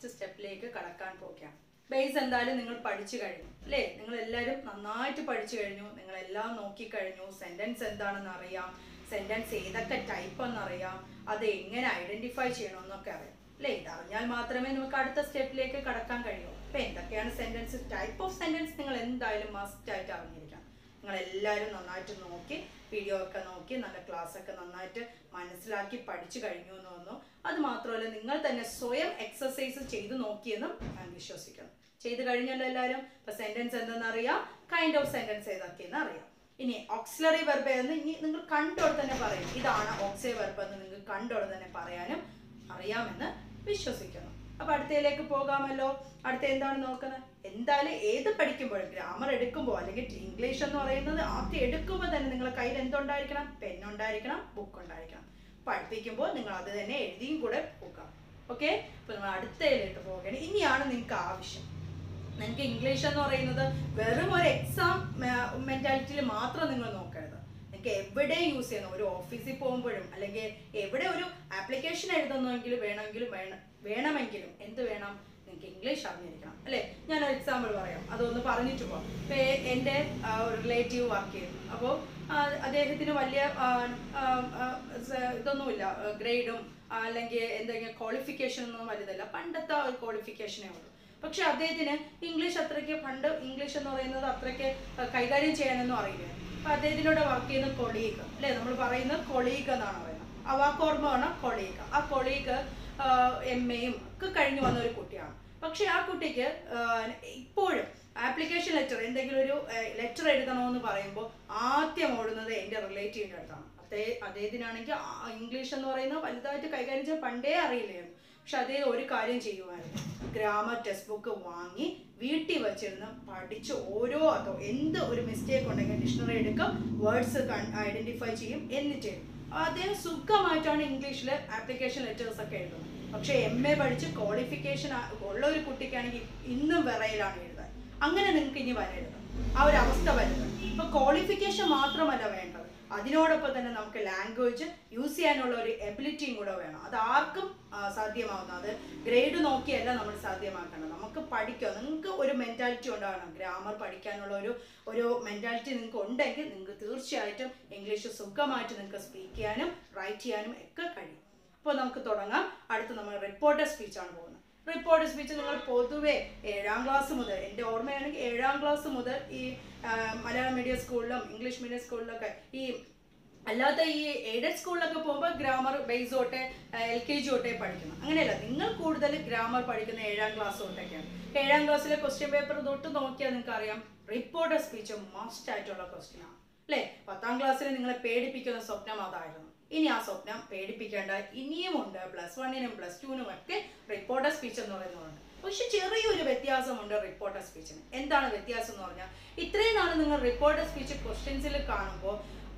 Next സ്റ്റെപ്പിലേക്ക് കടക്കാൻ പോകുകയാണ് base എന്തായാലും നിങ്ങൾ പഠിച്ചു കഴിഞ്ഞു അല്ലേ നിങ്ങൾ എല്ലാവരും നന്നായിട്ട് പഠിച്ചു കഴിഞ്ഞു നിങ്ങൾ എല്ലാം നോക്കിക്കഴിഞ്ഞു സെന്റൻസ് എന്താണെന്ന് അറിയാം സെന്റൻസ് ഏതൊക്കെ ടൈപ്പ് എന്നറിയാം അത് എങ്ങനെ ഐഡന്റിഫൈ ചെയ്യണമെന്നൊക്കെ അറിയാം അല്ലേ ഇതറിഞ്ഞാൽ മാത്രമേ നമുക്ക് അടുത്ത സ്റ്റെപ്പിലേക്ക് കടക്കാൻ കഴിയൂ അപ്പൊ എന്തൊക്കെയാണ് സെന്റൻസ് ടൈപ്പ് ഓഫ് സെന്റൻസ് നിങ്ങൾ എന്തായാലും മസ്റ്റ് ആയിട്ട് അറിഞ്ഞിരിക്കണം നിങ്ങൾ എല്ലാവരും നന്നായിട്ട് നോക്കി വീഡിയോ ഒക്കെ നോക്കി നല്ല ക്ലാസ് ഒക്കെ നന്നായിട്ട് മനസ്സിലാക്കി പഠിച്ചു കഴിഞ്ഞു എന്ന് തോന്നുന്നു അത് മാത്രമല്ല നിങ്ങൾ തന്നെ സ്വയം എക്സസൈസ് ചെയ്ത് നോക്കിയെന്നും ഞാൻ വിശ്വസിക്കുന്നു ചെയ്ത് കഴിഞ്ഞല്ലോ എല്ലാവരും ഇപ്പൊ സെന്റൻസ് എന്തെന്ന് അറിയാം കൈൻഡ് ഓഫ് സെന്റൻസ് ഏതൊക്കെയെന്ന് അറിയാം ഇനി ഓക്സിലറി വെർബ് എന്ന് ഇനി നിങ്ങൾ കണ്ടോടെ തന്നെ പറയും ഇതാണ് ഓക്സിലറി വെർബ് എന്ന് നിങ്ങൾക്ക് കണ്ടോടെ തന്നെ പറയാനും അറിയാമെന്ന് വിശ്വസിക്കുന്നു അപ്പൊ അടുത്തയിലേക്ക് പോകാമല്ലോ അടുത്ത എന്താണ് നോക്കുന്നത് എന്തായാലും ഏത് പഠിക്കുമ്പോഴും ഗ്രാമർ എടുക്കുമ്പോൾ അല്ലെങ്കിൽ ഇംഗ്ലീഷ് എന്ന് പറയുന്നത് ആദ്യം എടുക്കുമ്പോൾ തന്നെ നിങ്ങളുടെ കയ്യിൽ എന്തുണ്ടായിരിക്കണം പെൻ ഉണ്ടായിരിക്കണം ബുക്ക് ഉണ്ടായിരിക്കണം പഠിപ്പിക്കുമ്പോൾ നിങ്ങൾ അത് തന്നെ എഴുതിയും കൂടെ പോകാം ഓക്കെ അപ്പൊ നമ്മൾ അടുത്തയിലേക്ക് പോവുകയാണ് ഇനിയാണ് നിങ്ങൾക്ക് ആവശ്യം നിങ്ങൾക്ക് ഇംഗ്ലീഷ് എന്ന് പറയുന്നത് വെറും ഒരു എക്സാം മെന്റാലിറ്റിയിൽ മാത്രം നിങ്ങൾ നോക്കരുത് നിങ്ങൾക്ക് എവിടെ യൂസ് ചെയ്യുന്ന ഒരു ഓഫീസിൽ പോകുമ്പോഴും അല്ലെങ്കിൽ എവിടെ ഒരു ആപ്ലിക്കേഷൻ എഴുതുന്നെങ്കിലും വേണമെങ്കിലും വേണം വേണമെങ്കിലും എന്ത് വേണം നിങ്ങൾക്ക് ഇംഗ്ലീഷ് അറിഞ്ഞിരിക്കണം അല്ലേ ഞാനൊരു എക്സാമ്പിൾ പറയാം അതൊന്ന് പറഞ്ഞിട്ട് പോകാം ഇപ്പം എൻ്റെ റിലേറ്റീവ് വർക്ക് ചെയ്യുന്നു അപ്പോൾ അദ്ദേഹത്തിന് വലിയ ആ, ആ, ആ, സ- ഇതൊന്നുമില്ല ഗ്രേഡും അല്ലെങ്കിൽ എന്തെങ്കിലും ക്വാളിഫിക്കേഷൻ ഒന്നും വലുതല്ല പണ്ടത്തെ ഒരു ക്വാളിഫിക്കേഷനേ ഉള്ളൂ പക്ഷെ അദ്ദേഹത്തിന് ഇംഗ്ലീഷ് അത്രയ്ക്ക് പണ്ട് ഇംഗ്ലീഷ് എന്ന് പറയുന്നത് അത്രയ്ക്ക് കൈകാര്യം ചെയ്യാനൊന്നും അറിയില്ല അപ്പൊ അദ്ദേഹത്തിനോട് വർക്ക് ചെയ്യുന്ന കൊളീഗ് അല്ലെ നമ്മൾ പറയുന്നത് കൊളീഗ് എന്നാണ് പറയുന്നത് ആ വാക്ക് ഓർമ്മ വേണം കൊളീഗ് ആ കൊളീഗ് എം എയും ഒക്കെ കഴിഞ്ഞു വന്ന ഒരു കുട്ടിയാണ് പക്ഷെ ആ കുട്ടിക്ക് ആ, ഇപ്പോഴും ആപ്ലിക്കേഷൻ ലെറ്റർ എന്തെങ്കിലും ഒരു ലെറ്റർ എഴുതണമെന്ന് പറയുമ്പോൾ ആദ്യം ഓടുന്നത് എൻ്റെ റിലേറ്റീവിൻ്റെ അടുത്താണ് അതേ അദ്ദേഹത്തിനാണെങ്കിൽ ആ ഇംഗ്ലീഷ് എന്ന് പറയുന്നത് വലുതായിട്ട് കൈകാര്യം ചെയ്യാൻ പണ്ടേ അറിയില്ലായിരുന്നു പക്ഷെ അതേ ഒരു കാര്യം ചെയ്യുമായിരുന്നു ഗ്രാമർ ടെക്സ്റ്റ് ബുക്ക് വാങ്ങി വീട്ടിൽ വെച്ചിരുന്ന് പഠിച്ച് ഓരോ അതോ എന്ത് ഒരു മിസ്റ്റേക്ക് ഉണ്ടെങ്കിൽ ഡിക്ഷണറി എടുക്കും വേർഡ്സ് ഐഡന്റിഫൈ ചെയ്യും എന്നിട്ട് അദ്ദേഹം സുഖമായിട്ടാണ് ഇംഗ്ലീഷിൽ ആപ്ലിക്കേഷൻ ലെറ്റേഴ്സ് ഒക്കെ എഴുതുന്നത് പക്ഷെ എം എ പഠിച്ച് ക്വാളിഫിക്കേഷൻ ഉള്ള ഒരു കുട്ടിക്കാണെങ്കിൽ ഇന്നും വിറയിലാണ് എഴുതാൻ അങ്ങനെ നിങ്ങൾക്ക് ഇനി വരരുത് ആ ഒരു അവസ്ഥ വരരുത് ഇപ്പൊ ക്വാളിഫിക്കേഷൻ മാത്രമല്ല വേണ്ടത് അതിനോടൊപ്പം തന്നെ നമുക്ക് ലാംഗ്വേജ് യൂസ് ചെയ്യാനുള്ള ഒരു എബിലിറ്റിയും കൂടെ വേണം അത് ആർക്കും ആ, സാധ്യമാവുന്ന അത് ഗ്രേഡ് നോക്കിയല്ല നമ്മൾ സാധ്യമാക്കണം നമുക്ക് പഠിക്കാം നിങ്ങൾക്ക് ഒരു മെൻറ്റാലിറ്റി ഉണ്ടാകണം ഗ്രാമർ പഠിക്കാനുള്ള ഒരു ഒരു മെൻറ്റാലിറ്റി നിങ്ങൾക്ക് ഉണ്ടെങ്കിൽ നിങ്ങൾക്ക് തീർച്ചയായിട്ടും ഇംഗ്ലീഷ് സുഖമായിട്ട് നിങ്ങൾക്ക് സ്പീക്ക് ചെയ്യാനും റൈറ്റ് ചെയ്യാനും ഒക്കെ കഴിയും അപ്പോൾ നമുക്ക് തുടങ്ങാം അടുത്ത് നമ്മൾ റിപ്പോർട്ടർ സ്പീച്ചാണ് പോകുന്നത് റിപ്പോർട്ടർ സ്പീച്ച് നിങ്ങൾ പൊതുവെ ഏഴാം ക്ലാസ് മുതൽ എൻ്റെ ഓർമ്മയാണെങ്കിൽ ഏഴാം ക്ലാസ് മുതൽ ഈ ആ, മലയാളം മീഡിയം സ്കൂളിലും ഇംഗ്ലീഷ് മീഡിയം സ്കൂളിലൊക്കെ ഈ അല്ലാത്ത ഈ എയ്ഡഡ് സ്കൂളിലൊക്കെ പോകുമ്പോൾ ഗ്രാമർ ബേസ് തൊട്ടേ എൽ കെ ജി തൊട്ടേ പഠിക്കണം അങ്ങനെയല്ല നിങ്ങൾ കൂടുതൽ ഗ്രാമർ പഠിക്കുന്ന ഏഴാം ക്ലാസ് തൊട്ടൊക്കെയാണ് ഏഴാം ക്ലാസ്സിലെ ക്വസ്റ്റ്യൻ പേപ്പർ തൊട്ട് നോക്കിയാൽ നിങ്ങൾക്ക് അറിയാം റിപ്പോർട്ടർ സ്പീച്ച് മസ്റ്റ് ആയിട്ടുള്ള ക്വസ്റ്റ്യൻ ആണ് അല്ലേ പത്താം ക്ലാസ്സിൽ നിങ്ങളെ പേടിപ്പിക്കുന്ന സ്വപ്നം അതായിരുന്നു ഇനി ആ സ്വപ്നം പേടിപ്പിക്കേണ്ട ഇനിയും ഉണ്ട് പ്ലസ് വണ്ണിനും പ്ലസ് ടുവിനും ഒക്കെ റിപ്പോർട്ടർ സ്പീച്ച് എന്ന് പറയുന്നതുണ്ട് പക്ഷെ ചെറിയൊരു വ്യത്യാസമുണ്ട് റിപ്പോർട്ടർ സ്പീച്ചിന് എന്താണ് വ്യത്യാസം എന്ന് പറഞ്ഞാൽ ഇത്രയും നാൾ നിങ്ങൾ റിപ്പോർട്ടർ സ്പീച്ച് ക്വസ്റ്റ്യൻസിൽ കാണുമ്പോൾ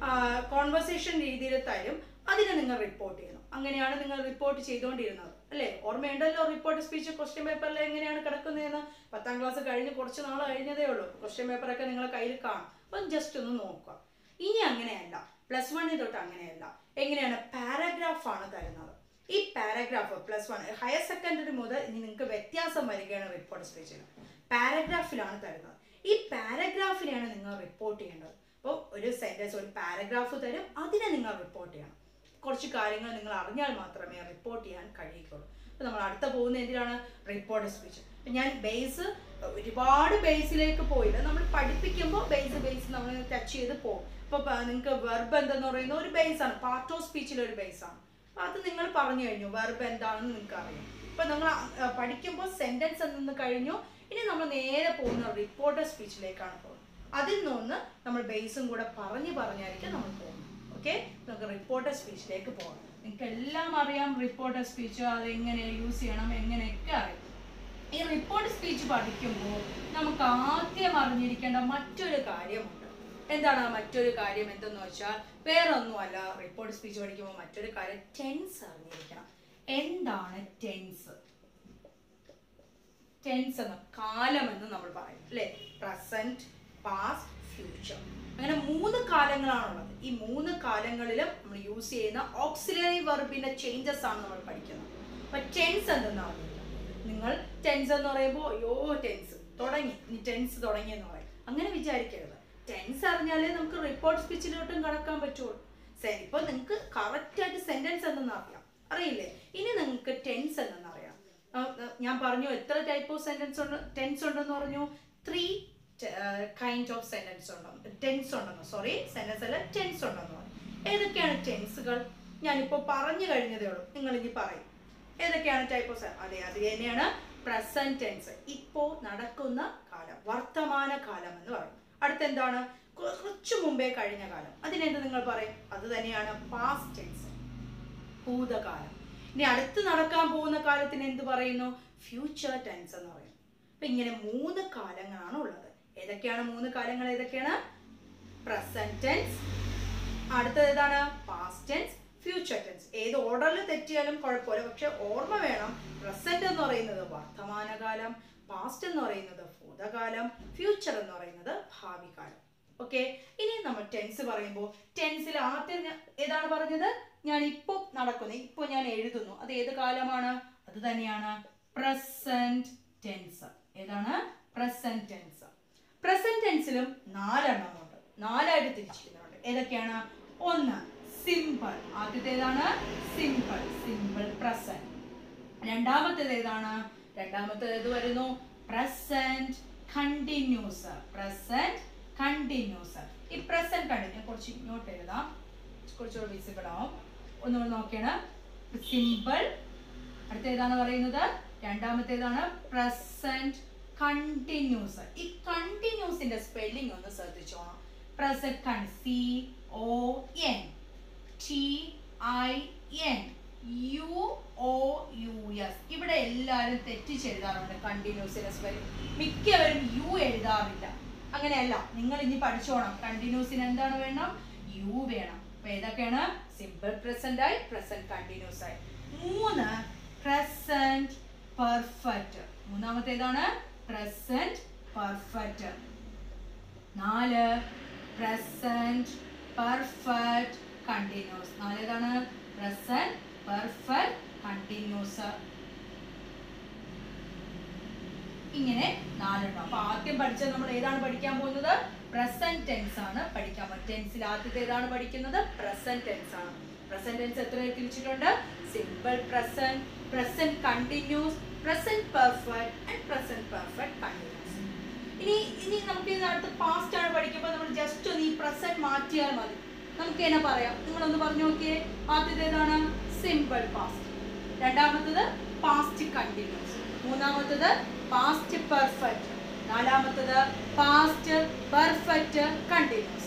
കോൺവെർസേഷൻ രീതിയിൽ തരും അതിനെ നിങ്ങൾ റിപ്പോർട്ട് ചെയ്യണം അങ്ങനെയാണ് നിങ്ങൾ റിപ്പോർട്ട് ചെയ്തുകൊണ്ടിരുന്നത് അല്ലേ ഓർമ്മയുണ്ടല്ലോ റിപ്പോർട്ട് സ്പീച്ച് ക്വസ്റ്റ്യൻ പേപ്പറിൽ എങ്ങനെയാണ് കിടക്കുന്നതെന്ന് പത്താം ക്ലാസ് കഴിഞ്ഞ് കുറച്ച് നാൾ കഴിഞ്ഞതേ ഉള്ളൂ ക്വസ്റ്റ്യൻ പേപ്പറൊക്കെ നിങ്ങളെ കയ്യിൽ കാണും അപ്പം ജസ്റ്റ് ഒന്ന് നോക്കുക ഇനി അങ്ങനെയല്ല പ്ലസ് വണ്ണിൽ തൊട്ട് അങ്ങനെയല്ല എങ്ങനെയാണ് പാരഗ്രാഫ് ആണ് തരുന്നത് ഈ paragraph plus one higher secondary മുതൽ ഇനി നിങ്ങൾക്ക് വ്യത്യാസം വരികയാണ് റിപ്പോർട്ട് സ്പീച്ചിന് പാരഗ്രാഫിലാണ് തരുന്നത് ഈ പാരഗ്രാഫിനെയാണ് നിങ്ങൾ റിപ്പോർട്ട് ചെയ്യേണ്ടത് അപ്പോൾ ഒരു സെൻറ്റൻസ് ഒരു പാരഗ്രാഫ് തരും അതിനെ നിങ്ങൾ റിപ്പോർട്ട് ചെയ്യണം കുറച്ച് കാര്യങ്ങൾ നിങ്ങൾ അറിഞ്ഞാൽ മാത്രമേ റിപ്പോർട്ട് ചെയ്യാൻ കഴിയുകയുള്ളൂ അപ്പോൾ നമ്മൾ അടുത്ത പോകുന്ന എന്തിനാണ് റിപ്പോർട്ട് സ്പീച്ച് ഞാൻ ബേസ് ഒരുപാട് ബേസിലേക്ക് പോയില്ല നമ്മൾ പഠിപ്പിക്കുമ്പോൾ ബേസ് ബേസ് നമ്മൾ ടച്ച് ചെയ്ത് പോകും അപ്പോൾ നിങ്ങൾക്ക് വെർബ് എന്തെന്ന് പറയുന്ന ഒരു ബേസാണ് പാർട്ട് ഓഫ് സ്പീച്ചിലെ ഒരു ബേസാണ് അപ്പോൾ അത് നിങ്ങൾ പറഞ്ഞു കഴിഞ്ഞു വെർബ് എന്താണെന്ന് നിങ്ങൾക്ക് അറിയാം അപ്പോൾ നമ്മൾ പഠിക്കുമ്പോൾ സെൻറ്റൻസ് എന്തെന്ന് കഴിഞ്ഞു ഇനി നമ്മൾ നേരെ പോകുന്ന റിപ്പോർട്ടർ സ്പീച്ചിലേക്കാണ് പോകുന്നത് അതിൽ നിന്ന് നമ്മൾ ബേസും കൂടെ പറഞ്ഞ് പറഞ്ഞായിരിക്കും നമ്മൾ പോകുന്നത് ഓക്കെ നമുക്ക് റിപ്പോർട്ടർ സ്പീച്ചിലേക്ക് പോകാം നിങ്ങൾക്ക് എല്ലാം അറിയാം റിപ്പോർട്ടർ സ്പീച്ച് അത് എങ്ങനെ യൂസ് ചെയ്യണം എങ്ങനെയൊക്കെ അറിയാം ഈ റിപ്പോർട്ട് സ്പീച്ച് പഠിക്കുമ്പോൾ നമുക്ക് ആദ്യം അറിഞ്ഞിരിക്കേണ്ട മറ്റൊരു കാര്യമുണ്ട് എന്താണ് ആ മറ്റൊരു കാര്യം എന്തെന്ന് വെച്ചാൽ വേറെ ഒന്നുമല്ല റിപ്പോർട്ട് സ്പീച്ച് പഠിക്കുമ്പോൾ മറ്റൊരു കാര്യം ടെൻസ് അറിഞ്ഞിരിക്കണം എന്താണ് ടെൻസ് ടെൻസ് എന്ന കാലം എന്ന് നമ്മൾ പറയും അല്ലേ പ്രസന്റ് പാസ്റ്റ് ഫ്യൂച്ചർ അങ്ങനെ മൂന്ന് കാലങ്ങളാണുള്ളത് ഈ മൂന്ന് കാലങ്ങളിലും നമ്മൾ യൂസ് ചെയ്യുന്ന ഓക്സിലറി വെർബിന്റെ ചേഞ്ചസ് ആണ് നമ്മൾ പഠിക്കുന്നത് അപ്പൊ ടെൻസ് എന്തെന്നാണ് നിങ്ങൾ ടെൻസ് എന്ന് പറയുമ്പോൾ അയ്യോ ടെൻസ് തുടങ്ങി ഇനി ടെൻസ് തുടങ്ങി എന്ന് പറയും അങ്ങനെ വിചാരിക്കരുത് ടെൻസ് അറിഞ്ഞാലേ നമുക്ക് റിപ്പോർട്ട് സ്പീച്ചിലോട്ടും കടക്കാൻ പറ്റുള്ളൂ ശരി ഇപ്പൊ നിങ്ങൾക്ക് കറക്റ്റ് ആയിട്ട് സെന്റൻസ് എന്തെന്ന് അറിയാം അറിയില്ലേ ഇനി നിങ്ങൾക്ക് ടെൻസ് എന്തെന്ന് അറിയാം ആ, ആ, ഞാൻ പറഞ്ഞു എത്ര ടൈപ്പ് ഓഫ് സെന്റൻസ് ഉണ്ട് ടെൻസ് ഉണ്ടെന്ന് പറഞ്ഞു ത്രീ കൈൻഡ് ഓഫ് സെന്റൻസ് ഉണ്ടെന്ന് ടെൻസ് ഉണ്ടെന്ന് സോറി സെന്റൻസ് അല്ല ടെൻസ് ഉണ്ടെന്ന് പറഞ്ഞു ഏതൊക്കെയാണ് ടെൻസുകൾ ഞാനിപ്പോൾ പറഞ്ഞു കഴിഞ്ഞതേ ഉള്ളൂ നിങ്ങൾ ഇനി പറയും ഏതൊക്കെയാണ് ടൈപ്പ് ഓഫ് അതെ അത് തന്നെയാണ് പ്രസന്റ് ടെൻസ് ഇപ്പോൾ നടക്കുന്ന കാലം വർത്തമാന കാലം എന്ന് പറയും അടുത്ത എന്താണ് കു- കുറച്ചു മുമ്പേ കഴിഞ്ഞ കാലം അതിനെന്ത് നിങ്ങൾ പറയും അത് തന്നെയാണ് പാസ്റ്റ് ടെൻസ് ഭൂതകാലം ഇനി അടുത്ത് നടക്കാൻ പോകുന്ന കാലത്തിന് എന്ത് പറയുന്നു ഫ്യൂച്ചർ ടെൻസ് എന്ന് പറയും അപ്പൊ ഇങ്ങനെ മൂന്ന് കാലങ്ങളാണ് ഉള്ളത് ഏതൊക്കെയാണ് മൂന്ന് കാലങ്ങൾ ഏതൊക്കെയാണ് പ്രസന്റ് ടെൻസ് അടുത്തത് ഏതാണ് പാസ്റ്റ് ടെൻസ് ഫ്യൂച്ചർ ടെൻസ് ഏത് ഓർഡറിൽ തെറ്റിയാലും കുഴപ്പമില്ല പക്ഷെ ഓർമ്മ വേണം പ്രസന്റ് എന്ന് പറയുന്നത് വർത്തമാനകാലം പാസ്റ്റ് എന്ന് പറയുന്നത് ഭൂതകാലം ഫ്യൂച്ചർ എന്ന് പറയുന്നത് ഭാവി കാലം ഓക്കെ ഇനി നമ്മൾ ടെൻസ് പറയുമ്പോൾ ടെൻസിൽ ആദ്യം ഞാൻ- ഏതാണ് പറഞ്ഞത് ഞാൻ ഇപ്പോൾ നടക്കുന്നു ഇപ്പോൾ ഞാൻ എഴുതുന്നു അത് ഏത് കാലമാണ് അത് തന്നെയാണ് പ്രസന്റ് ടെൻസ് ഏതാണ് പ്രസന്റ് ടെൻസ് പ്രസന്റ് ടെൻസിലും നാലെണ്ണമുണ്ട് നാലായിട്ട് തിരിച്ചിരിക്കുന്നുണ്ട് ഏതൊക്കെയാണ് ഒന്ന് സിമ്പിൾ ആദ്യത്തേതാണ് സിമ്പിൾ സിമ്പിൾ പ്രസന്റ് രണ്ടാമത്തേത് ഏതാണ് രണ്ടാമത്തേത് ഏത് വരുന്നു പ്രസന്റ് കണ്ടിന്യൂസ് പ്രസന്റ് കണ്ടിന്യൂസ് ഈ പ്രസന്റ് കണ്ടിന്യൂ കുറച്ച് ഇങ്ങോട്ട് എഴുതാം കുറച്ചുകൂടെ വിസിബിൾ ആവും ഒന്നുകൂടെ നോക്കിയാണ് സിമ്പിൾ അടുത്ത ഏതാണ് പറയുന്നത് രണ്ടാമത്തേതാണ് പ്രസന്റ് കണ്ടിന്യൂസ് ഈ കണ്ടിന്യൂസിന്റെ സ്പെല്ലിംഗ് ഒന്ന് ശ്രദ്ധിച്ചോണം present C O N T I N U O U S ഇവിടെ എല്ലാവരും തെറ്റിച്ചെഴുതാറുണ്ട് കണ്ടിന്യൂസിന്റെ സ്പെല്ലിംഗ് മിക്കവരും യു എഴുതാറില്ല അങ്ങനെയല്ല നിങ്ങൾ ഇനി പഠിച്ചോണം കണ്ടിന്യൂസിന് എന്താണ് വേണം യു വേണം അപ്പൊ ഏതൊക്കെയാണ് സിമ്പിൾ പ്രസന്റ് ആയി പ്രസന്റ് കണ്ടിന്യൂസ് ആയി മൂന്ന് പ്രസന്റ് പെർഫെക്റ്റ് മൂന്നാമത്തേതാണ് പ്രസന്റ് പെർഫെക്റ്റ് നാല് പ്രസന്റ് പെർഫെക്റ്റ് കണ്ടിന്യൂസ് നാലേതാണ് പ്രസന്റ് പെർഫെക്റ്റ് കണ്ടിന്യൂസ് ഇങ്ങനെ നാലെണ്ണം അപ്പൊ ആദ്യം പഠിച്ചത് നമ്മൾ ഏതാണ് പഠിക്കാൻ പോകുന്നത് പ്രസന്റ് ടെൻസ് ആണ് പഠിക്കാൻ പോകുന്നത് ടെൻസിൽ ആദ്യത്തെ ഏതാണ് പഠിക്കുന്നത് പ്രസന്റ് ടെൻസ് ആണ് പ്രസന്റ് ടെൻസ് എത്ര തിരിച്ചിട്ടുണ്ട് simple present present continuous present perfect and present perfect continuous ഇനി ഇനി നമുക്ക് ഇതിനകത്ത് പാസ്റ്റ് ആണ് പഠിക്കുമ്പോൾ നമ്മൾ ജസ്റ്റ് ഒന്ന് ഈ പ്രസന്റ് മാറ്റിയാൽ മതി നമുക്ക് എന്നെ പറയാം നിങ്ങളൊന്ന് പറഞ്ഞു നോക്കിയേ ആദ്യത്തേതാണ് സിമ്പിൾ പാസ്റ്റ് രണ്ടാമത്തത് പാസ്റ്റ് കണ്ടിന്യൂസ് മൂന്നാമത്തത് പാസ്റ്റ് പെർഫെക്റ്റ് നാലാമത്തത് പാസ്റ്റ് പെർഫെക്റ്റ് കണ്ടിന്യൂസ്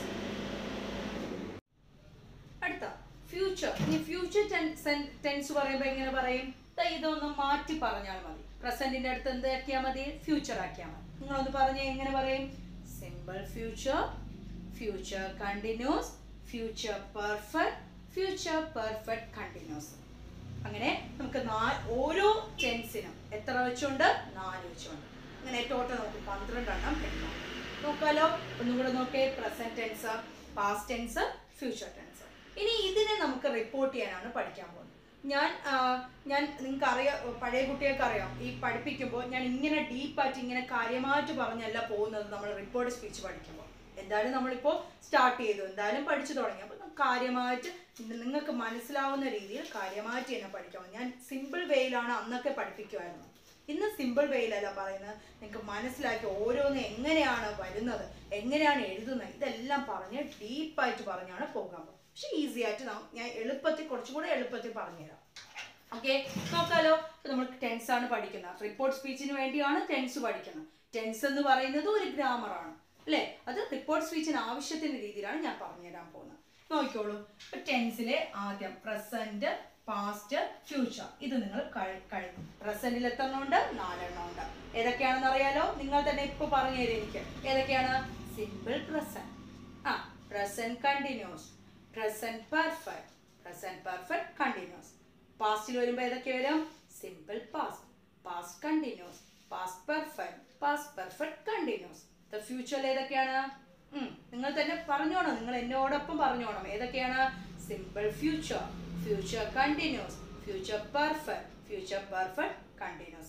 അടുത്ത ഫ്യൂച്ചർ ഇനി ഫ്യൂച്ചർ ടെൻസ് പറയുമ്പോൾ എങ്ങനെ പറയും ദാ ഇതൊന്ന് മാറ്റി പറഞ്ഞാൽ മതി പ്രസന്റിന്റെ അടുത്ത് എന്ത് ആക്കിയാൽ മതി ഫ്യൂച്ചർ ആക്കിയാൽ മതി നിങ്ങളൊന്ന് പറഞ്ഞേ എങ്ങനെ പറയും simple future future continuous future perfect future perfect continuous അങ്ങനെ നമുക്ക് നാ- ഓരോ ടെൻസിനും എത്ര വെച്ചുണ്ട് നാല് വെച്ചുണ്ട് അങ്ങനെ ടോട്ടൽ നമുക്ക് പന്ത്രണ്ടെണ്ണം എടുക്കാം നോക്കാലോ ഒന്നും കൂടെ നോക്കേ present tense past tense future tense ഇനി ഇതിനെ നമുക്ക് റിപ്പോർട്ട് ചെയ്യാനാണ് പഠിക്കാൻ പോകുന്നത് ഞാൻ ആ, ഞാൻ നിങ്ങൾക്ക് അറിയാം പഴയ കുട്ടികൾക്ക് അറിയാം ഈ പഠിപ്പിക്കുമ്പോൾ ഞാൻ ഇങ്ങനെ ഡീപ്പായിട്ട് ഇങ്ങനെ കാര്യമായിട്ട് പറഞ്ഞല്ല പോകുന്നത് നമ്മൾ റിപ്പോർട്ട് സ്പീച്ച് പഠിക്കുമ്പോൾ എന്തായാലും നമ്മളിപ്പോൾ സ്റ്റാർട്ട് ചെയ്തു എന്തായാലും പഠിച്ചു തുടങ്ങി അപ്പോൾ കാര്യമായിട്ട് നിങ്ങൾക്ക് മനസ്സിലാവുന്ന രീതിയിൽ കാര്യമായിട്ട് തന്നെ പഠിക്കണം ഞാൻ സിമ്പിൾ വേയിലാണ് അന്നൊക്കെ പഠിപ്പിക്കുമായിരുന്നു ഇന്ന് സിമ്പിൾ വേയിലല്ല പറയുന്നത് നിങ്ങൾക്ക് മനസ്സിലാക്കി ഓരോന്ന് എങ്ങനെയാണ് വരുന്നത് എങ്ങനെയാണ് എഴുതുന്നത് ഇതെല്ലാം പറഞ്ഞ് ഡീപ്പായിട്ട് പറഞ്ഞാണ് പോകാൻ പോകുന്നത് പക്ഷെ ഈസി ആയിട്ട് നാം- ഞാൻ എളുപ്പത്തിൽ കുറച്ചുകൂടെ എളുപ്പത്തിൽ പറഞ്ഞുതരാം ഓക്കെ നോക്കാലോ ഇപ്പൊ നമ്മൾ ടെൻസ് ആണ് പഠിക്കുന്നത് റിപ്പോർട്ട് സ്പീച്ചിന് വേണ്ടിയാണ് ടെൻസ് പഠിക്കുന്നത് ടെൻസ് എന്ന് പറയുന്നത് ഒരു ഗ്രാമറാണ് അല്ലേ അത് റിപ്പോർട്ട് സ്പീച്ചിന് ആവശ്യത്തിന്റെ രീതിയിലാണ് ഞാൻ പറഞ്ഞുതരാൻ പോകുന്നത് നോക്കിക്കോളൂ ഇപ്പൊ ടെൻസിലെ ആദ്യം പ്രസന്റ് പാസ്റ്റ് ഫ്യൂച്ചർ ഇത് നിങ്ങൾ കഴി- കഴിഞ്ഞു പ്രസന്റിൽ എത്ര എണ്ണം ഉണ്ട് നാലെണ്ണം ഉണ്ട് ഏതൊക്കെയാണെന്ന് അറിയാലോ നിങ്ങൾ തന്നെ ഇപ്പൊ പറഞ്ഞു തരും എനിക്ക് ഏതൊക്കെയാണ് സിമ്പിൾ പ്രസന്റ് ആ present continuous present perfect present perfect continuous പാസ്റ്റിൽ വരുമ്പോൾ ഏതൊക്കെ വരും simple past past continuous past perfect past perfect continuous the ഫ്യൂച്ചറിൽ ഏതൊക്കെയാണ് ഉം, നിങ്ങൾ തന്നെ പറഞ്ഞോണം നിങ്ങൾ എന്നോടൊപ്പം പറഞ്ഞോണം ഏതൊക്കെയാണ് simple future future continuous future perfect future perfect continuous